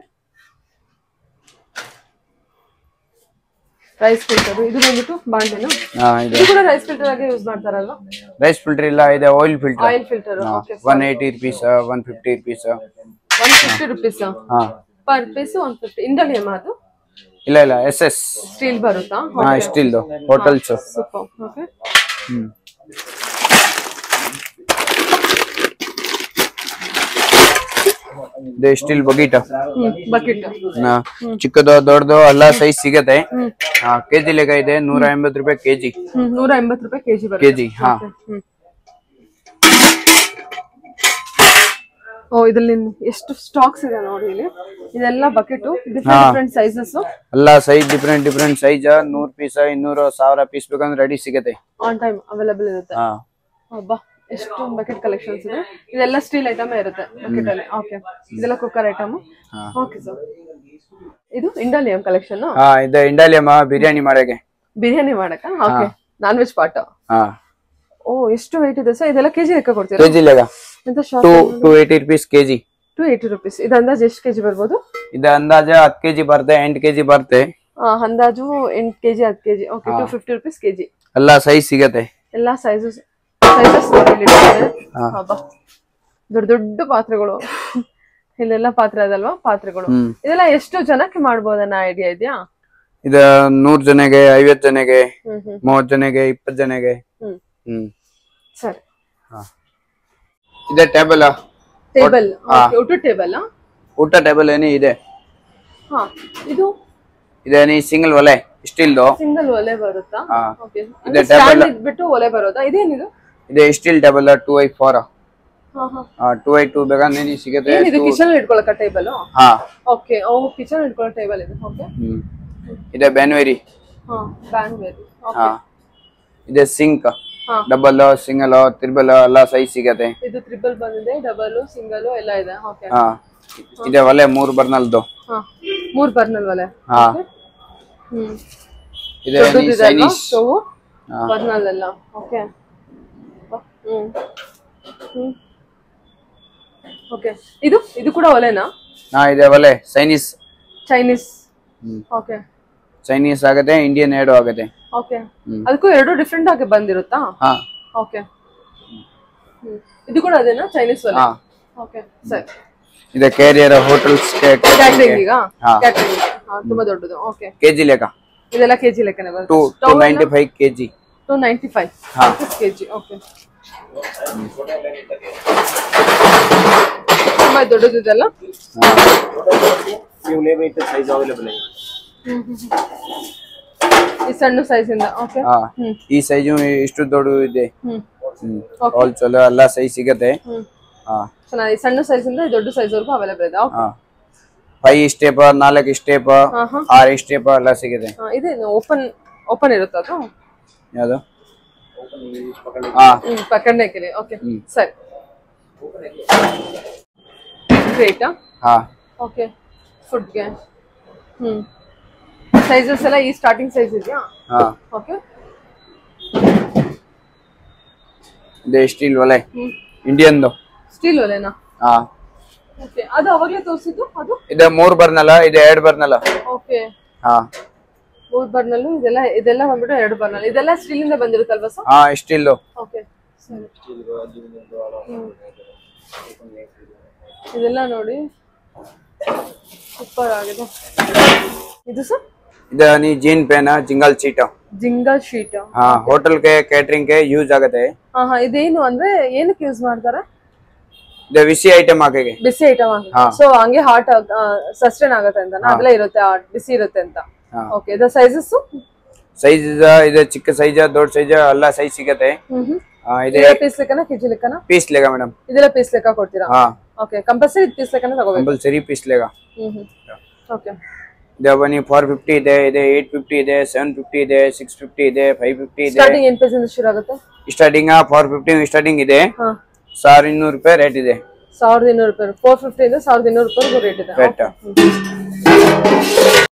Speaker 1: ರೈಸ್ ಫಿಲ್ಟರ್ ಇದು ಬಂದ್ಬಿಟ್ಟು ಬಾಂಡೆನ
Speaker 3: ಹಾ ಇದೆ
Speaker 1: ಇದು ಕೂಡ ರೈಸ್ ಫಿಲ್ಟರ್ ಆಗಿ ಯೂಸ್ ಮಾಡ್ತಾರಲ್ವಾ
Speaker 3: ರೈಸ್ ಫಿಲ್ಟರ್ ಇಲ್ಲ ಇದೆ oil filter
Speaker 1: oil filter okay
Speaker 3: one eighty rupees one fifty rupees
Speaker 1: one fifty rupees
Speaker 3: ಹಾ
Speaker 1: per piece one fifty Indalium ಅದು
Speaker 3: ಇಲ್ಲ ಇಲ್ಲ ಎಸ್ ಎಸ್
Speaker 1: ಸ್ಟೀಲ್ ಬರುತ್ತಾ
Speaker 3: ಹಾ ಸ್ಟಿಲ್ದು ಹೋಟೆಲ್ಸ್
Speaker 1: ಸೂಪರ್ ಓಕೆ
Speaker 3: ಹ್ಮ್ ಇದು ಸ್ಟಿಲ್ ಬಗೀಟ
Speaker 1: ಹ್ಮ್ ಬಕೆಟ್
Speaker 3: ಚಿಕ್ಕದು ದೊಡ್ಡದು ಎಲ್ಲ ಸೈಜ್ ಸಿಗತ್ತೆ ಹಾ ಕೆಜಿ ಲೆಕ್ಕ ಇದೆ ನೂರ ಎಂಬತ್ತು ರೂಪಾಯಿ ಕೆಜಿ
Speaker 1: ಹ್ಮ್ ನೂರ ಎಂಬತ್ತು ರೂಪಾಯಿ ಕೆಜಿ ಬರುತ್ತೆ
Speaker 3: ಕೆಜಿ ಹಾ
Speaker 1: ಹ್ಮ್ ಓ ಇದ್ರಲ್ಲಿ ಎಷ್ಟು ಸ್ಟಾಕ್ಸ್ ಇದೆ ನೋಡಿ ಇಲ್ಲಿ ಇದೆಲ್ಲ ಬಕೆಟ್ ಡಿಫ್ರೆಂಟ್ ಡಿಫ್ರೆಂಟ್ ಸೈಜಸ್
Speaker 3: ಎಲ್ಲ ಸೈಜ್ ಡಿಫ್ರೆಂಟ್ ಡಿಫ್ರೆಂಟ್ ಸೈಜ್ ನೂರ್ ಪೀಸ್ ಇನ್ನೂರು ಸಾವಿರ ಪೀಸ್ ಬೇಕಂದ್ರೆ ರೆಡಿ ಸಿಗತ್ತೆ
Speaker 1: ಆನ್ ಟೈಮ್ ಅವೈಲೇಬಲ್ ಇರುತ್ತೆ
Speaker 3: ಹಾ
Speaker 1: ಹಬ್ಬಾ ಎಷ್ಟು ಬಕೆಟ್ ಕಲೆಕ್ಷನ್ಸ್ ಇದೆ ಇದೆಲ್ಲ ಸ್ಟೀಲ್ ಐಟಮ್ ಇರುತ್ತೆ ಬಕೆಟ್ ಅಲ್ಲಿ ಓಕೆ ಇದೆಲ್ಲ ಕುಕ್ಕರ್ ಐಟಮ್ ಓಕೆ ಸರ್ ಇದು ಇಂಡಾಲಿಯಂ ಕಲೆಕ್ಷನ್
Speaker 3: ಹಾ ಇದು ಇಂಡಾಲಿಯಮ್ಮ ಬಿರಿಯಾನಿ ಮಾಡಕ್ಕೆ
Speaker 1: ಬಿರಿಯಾನಿ ಮಾಡಕ ಓಕೆ ನಾನ್ ವೆಜ್ ಪಾಟ್
Speaker 3: ಹಾ
Speaker 1: ಓ ಎಷ್ಟು ವೆಯ್ಟ್ ಇದೆ ಸರ್ ಇದೆಲ್ಲ ಕೆಜಿ ಲೆಕ್ಕ ಕೊಡ್ತೀರಾ
Speaker 3: ಕೆಜಿ ಲೆಕ್ಕ
Speaker 1: ಎಂತ
Speaker 3: two
Speaker 1: short
Speaker 3: two eighty rupees KG
Speaker 1: two eighty rupees ಇದು ಅಂದಾಜು ಎಷ್ಟು ಕೆಜಿ ಬರ್ಬೋದು
Speaker 3: ಇದು ಅಂದಾಜ ಹತ್ತು ಕೆಜಿ ಬರುತ್ತೆ ಎಂಟು ಕೆಜಿ ಬರುತ್ತೆ
Speaker 1: ಆ, ಅಂದಾಜು ಎಂಟು ಕೆಜಿ ಹತ್ತು KG okay two fifty rupees KG
Speaker 3: ಎಲ್ಲ ಸೈಜ್ ಸಿಗತ್ತೆ
Speaker 1: ಎಲ್ಲಾ ಸೈಜಸ್ ಸೈಜಸ್ ಹಬ್ಬ ದೊಡ್ಡ ದೊಡ್ಡ ಪಾತ್ರೆಗಳು ಇಲ್ಲೆಲ್ಲ ಪಾತ್ರೆ ಅದಲ್ವಾ ಪಾತ್ರೆಗಳು
Speaker 3: ಹ್ಮ್.
Speaker 1: ಇದೆಲ್ಲ ಎಷ್ಟು ಜನಕ್ಕೆ ಮಾಡ್ಬೋದನ್ನ ಐಡಿಯಾ ಇದೆಯಾ
Speaker 3: ಇದು ನೂರ್ ಜನಗೆ ಐವತ್ ಜನಗೆ
Speaker 1: ಹ್ಮ್ ಹ್ಮ್
Speaker 3: ಮೂವತ್ ಜನಗೆ ಇಪ್ಪತ್ ಜನಗೆ
Speaker 1: ಹ್ಮ್
Speaker 3: ಹ್ಮ್
Speaker 1: ಸರಿ
Speaker 3: ಇದೆ ಟೇಬಲ್
Speaker 1: ಟೇಬಲ್ ಊಟ ಟೇಬಲ್
Speaker 3: ಊಟ ಟೇಬಲ್ ಏನಿ ಇದೆ
Speaker 1: ಹಾ ಇದು
Speaker 3: ಇದೇನಿ ಸಿಂಗಲ್ ಒಲೆ ಸ್ಟೀಲ್ದು
Speaker 1: ಸಿಂಗಲ್ ಒಲೆ ಬರುತ್ತಾ
Speaker 3: ಹಾ.
Speaker 1: ಓಕೆ
Speaker 3: ಇದೆ
Speaker 1: ಸ್ಟ್ಯಾಂಡ್ ಇದ್ಬಿಟ್ಟು ಒಲೆ ಬರೋದಾ ಇದೇನಿದು
Speaker 3: ಇದೆ steel table two by four
Speaker 1: ಹಾ ಹಾ
Speaker 3: ಟೂ ಐ ಟೂ ಬೇಕಂದ್ರೆ ಏನಿ ಸಿಗತ್ತೆ
Speaker 1: ಏನಿದು ಕಿಚನ್ ಇಟ್ಕೊಳಕ ಟೇಬಲ್
Speaker 3: ಹಾ
Speaker 1: ಓಕೆ ಓ ಕಿಚನ್ ಇಟ್ಕೊಳ್ಳೋ ಟೇಬಲ್ ಇದೆ ಓಕೆ
Speaker 3: ಹ್ಮ್ ಇದೆ ಬ್ಯಾನ್ವೇರಿ
Speaker 1: ಹಾ ಬ್ಯಾಂಗ್ವೇರ್
Speaker 3: ಹಾ ಇದೆ ಸಿಂಕ್
Speaker 1: ಹಾ.
Speaker 3: ಡಬಲ್ ಸಿಂಗಲ್ ತ್ರಿಬಲ್ ಎಲ್ಲ ಸೈಜ್ ಸಿಗತ್ತೆ
Speaker 1: ಇದು ತ್ರಿಬಲ್ ಬಂದಿದೆ ಡಬಲ್ ಸಿಂಗಲ್ ಎಲ್ಲ ಇದೆ ಓಕೆ
Speaker 3: ಹಾ ಇದೆ ಒಲೆ ಮೂರ್ ಬರ್ನಲ್ದು
Speaker 1: ಹಾ ಮೂರ್ ಬರ್ನಲ್ ಒಲೆ
Speaker 3: ಹಾ
Speaker 1: ಹ್ಮ್
Speaker 3: ಇದೆ
Speaker 1: ದೊಡ್ಡದಿದೆ ಅಲ್ವಾ
Speaker 3: ಚೈನೀಸ್
Speaker 1: ಸ್ಟವ್
Speaker 3: ಹಾ.
Speaker 1: ಬರ್ನಲ್ ಎಲ್ಲ ಓಕೆ ಹ್ಮ್ ಹ್ಮ್ ಓಕೆ ಇದು ಇದು ಕೂಡ ಒಲೆನಾ
Speaker 3: ಹಾ ಇದೆ ಒಲೆ ಚೈನೀಸ್
Speaker 1: ಚೈನೀಸ್
Speaker 3: ಹ್ಮ್.
Speaker 1: ಓಕೆ
Speaker 3: ಚೈನೀಸ್ ಆಗತ್ತೆ ಇಂಡಿಯನ್ ಎರಡು ಆಗತ್ತೆ
Speaker 1: ಓಕೆ ಅದಕ್ಕೂ ಎರಡು ಡಿಫ್ರೆಂಟ್ ಆಗಿ ಬಂದಿರುತ್ತಾ
Speaker 3: ಹಾ
Speaker 1: ಓಕೆ ಹ್ಮ್ ಇದು ಕೂಡ ಅದೇನಾ ಚೈನೀಸ್ ಒಲೆ
Speaker 3: ಹಾ
Speaker 1: ಓಕೆ ಸರಿ
Speaker 3: ಇದೆ ಕೇರಿಯರ್ ಹೋಟೆಲ್ಸ್
Speaker 1: ಕ್ಯಾಟ್ರಿಂಗ್ ಈಗ
Speaker 3: ಹಾ.
Speaker 1: ಕ್ಯಾಟ್ರಿಂಗ್ ತುಂಬಾ ದೊಡ್ಡದು ಓಕೆ
Speaker 3: ಕೆಜಿ ಲೆಕ್ಕ
Speaker 1: ಇದೆಲ್ಲ ಕೆಜಿ ಲೆಕ್ಕನೆ
Speaker 3: ಟೂ
Speaker 1: ಬರುತ್ತೆ
Speaker 3: two ninety five KG
Speaker 1: two ninety five KG okay ಅಮ್ಮ ಇದು ದೊಡ್ಡದಿದೆಲ್ಲ
Speaker 4: ನೀವು ನೇಮ್ ಐತೆ ಸೈಜ್ ಅವೈಲೇಬಲ್ ಆಗಿದೆ
Speaker 1: ಈ ಸಣ್ಣ ಸೈಜ್ ಇಂದ ಓಕೆ
Speaker 3: ಹಾ ಈ ಸೈಜು ಇಷ್ಟು ದೊಡ್ಡ ಇದೆ
Speaker 1: ಹ್ಮ್
Speaker 3: ಹ್ಮ್ ಆಲ್ ಚಲೋ ಎಲ್ಲ ಸೈಜ್ ಸಿಗತ್ತೆ
Speaker 1: ಹ್ಮ್
Speaker 3: ಹಾ
Speaker 1: ಚೆನ್ನಾಗಿ ಸಣ್ಣ ಸೈಜ್ ಇಂದ ಈ ದೊಡ್ಡ ಸೈಜ್ ವರ್ಗು ಅವೈಲೇಬಲ್ ಇದೆ ಓಕೆ
Speaker 3: ಹಾ ಫೈವ್ ಸ್ಟೆಪ್ ನಾಲ್ಕು ಸ್ಟೆಪ್
Speaker 1: ಹಾ ಹಾ
Speaker 3: ಆರು ಸ್ಟೆಪ್ ಎಲ್ಲ ಸಿಗುತ್ತೆ
Speaker 1: ಇದೇನು ಓಪನ್ ಓಪನ್ ಇರುತ್ತೆ ಅದು
Speaker 3: ಯಾವುದು ಹಾ
Speaker 1: ಹ್ಮ್ ಪಕ್ಕಡ್ನೇಕಿಲಿ ಓಕೆ
Speaker 3: ಹ್ಮ್.
Speaker 1: ಸರಿ ರೇಟಾ
Speaker 3: ಹಾ
Speaker 1: ಓಕೆ ಫುಡ್ಗೆ ಹ್ಮ್ ಸೈಜಸ್ ಎಲ್ಲ ಈ ಸ್ಟಾರ್ಟಿಂಗ್ ಸೈಜ್ ಇದೆಯಾ
Speaker 3: ಹಾ
Speaker 1: ಓಕೆ
Speaker 3: ಇದೆ ಸ್ಟೀಲ್ ಒಲೆ
Speaker 1: ಹ್ಮ್
Speaker 3: ಇಂಡಿಯನ್ದು
Speaker 1: ಸ್ಟೀಲ್ ಒಲೆನಾ
Speaker 3: ಹಾ
Speaker 1: ಓಕೆ ಅದು ಅವಾಗಲೇ ತೋರಿಸಿದ್ದು ಅದು
Speaker 3: ಇದೆ ಮೂರ್ ಬರ್ನಲ್ಲ ಇದೆ ಎರಡ್ ಬರ್ನಲ್ಲ
Speaker 1: ಓಕೆ
Speaker 3: ಹಾ
Speaker 1: ಮೂರ್ ಬರ್ನಲ್ಲು ಇದೆಲ್ಲ ಇದೆಲ್ಲ ಬಂದ್ಬಿಟ್ಟು ಎರಡು ಬರ್ನಲ್ ಇದೆಲ್ಲ ಸ್ಟೀಲ್ ಇಂದ ಬಂದಿರುತ್ತಲ್ವಾ ಸರ್
Speaker 3: ಹಾ ಸ್ಟೀಲ್
Speaker 1: ಓಕೆ ಸರಿ ಹ್ಮ್. ಇದೆಲ್ಲ ನೋಡಿ ಸೂಪರ್ ಆಗಿದೆ ಇದು ಸರ್
Speaker 3: ಇದು ನೀ ಜೀನ್ ಪೇನ್ ಜಿಂಗಲ್ ಸೀಟ್
Speaker 1: ಜಿಂಗಲ್ ಶೀಟ್
Speaker 3: ಹಾ ಹೋಟೆಲ್ ಗೆ ಕೇಟರಿಂಗ್ ಗೆ ಯೂಸ್ ಆಗುತ್ತೆ
Speaker 1: ಹಾ ಹಾ ಇದೇನು ಅಂದ್ರೆ ಏನಕ್ಕೆ ಯೂಸ್ ಮಾಡ್ತಾರೆ
Speaker 3: ಇದು ಬಿಸಿ ಐಟಮ್ ಹಾಕಿಗೆ
Speaker 1: ಬಿಸಿ ಐಟಮ್
Speaker 3: ಹಾ.
Speaker 1: ಸೊ ಹಂಗೆ ಹಾಟ್ ಸಸ್ಟೈನ್ ಆಗುತ್ತೆ ಅಂತ ಅಗಲ ಇರುತ್ತೆ ಆ, ಬಿಸಿ ಇರುತ್ತೆ ಅಂತ
Speaker 3: ಹಾ.
Speaker 1: ಓಕೆ ಇದು ಸೈಜಸ್
Speaker 3: ಸೈಜ್ ಇದೆ ಚಿಕ್ಕ ಸೈಜ್ ದೊಡ್ಡ ಸೈಜ್ ಎಲ್ಲ ಸೈಜ್ ಸಿಗತ್ತೆ
Speaker 1: ಹ್ಮ್ ಹ್ಮ್
Speaker 3: ಆ, ಇದೆ
Speaker 1: ಇದೆಲ್ಲ ಪೀಸ್ ಲೆಕ್ಕನ ಕೆಜಿ ಲೆಕ್ಕನ
Speaker 3: ಪೀಸ್ ಲೆಗ ಮೇಡಮ್
Speaker 1: ಇದೆಲ್ಲ ಪೀಸ್ ಲೆಕ್ಕ ಕೊಡ್ತೀರಾ
Speaker 3: ಹಾ
Speaker 1: ಓಕೆ ಕಂಪಲ್ಸರಿ ಪೀಸ್ ಲೆಕ್ಕನ ತಗೋಬೇಕು
Speaker 3: ಕಂಪಲ್ಸರಿ ಪೀಸ್ ಲೆಗ
Speaker 1: ಹ್ಮ್ ಹ್ಮ್ ಓಕೆ
Speaker 3: ಇದೆ ಬನ್ನಿ ಫೋರ್ ಫಿಫ್ಟಿ ಇದೆ ಇದೆ ಏಟ್ ಫಿಫ್ಟಿ ಇದೆ ಸೆವೆನ್ ಫಿಫ್ಟಿ ಇದೆ ಸಿಕ್ಸ್ ಫಿಫ್ಟಿ ಇದೆ ಫೈವ್ ಫಿಫ್ಟಿ ಇದೆ
Speaker 1: ಸ್ಟಾರ್ಟಿಂಗ್ ಏನ್ ಪ್ರೈಸ್ ಇಂದ ಶುರು ಆಗುತ್ತೆ
Speaker 3: ಸ್ಟಾರ್ಟಿಂಗ್ ಫೋರ್ ಫಿಫ್ಟಿ ಸ್ಟಾರ್ಟಿಂಗ್ ಇದೆ
Speaker 1: ಹಾ
Speaker 3: ಸಾವಿರ ಇನ್ನೂರು ರೂಪಾಯಿ ರೇಟ್ ಇದೆ
Speaker 1: ಸಾವಿರದ ಇನ್ನೂರು ರೂಪಾಯಿ ಫೋರ್ ಫಿಫ್ಟಿ ಇಂದ ಸಾವಿರದ ಇನ್ನೂರು ರೂಪಾಯಿ ರೇಟ್ ಇದೆ
Speaker 3: ರೇಟ್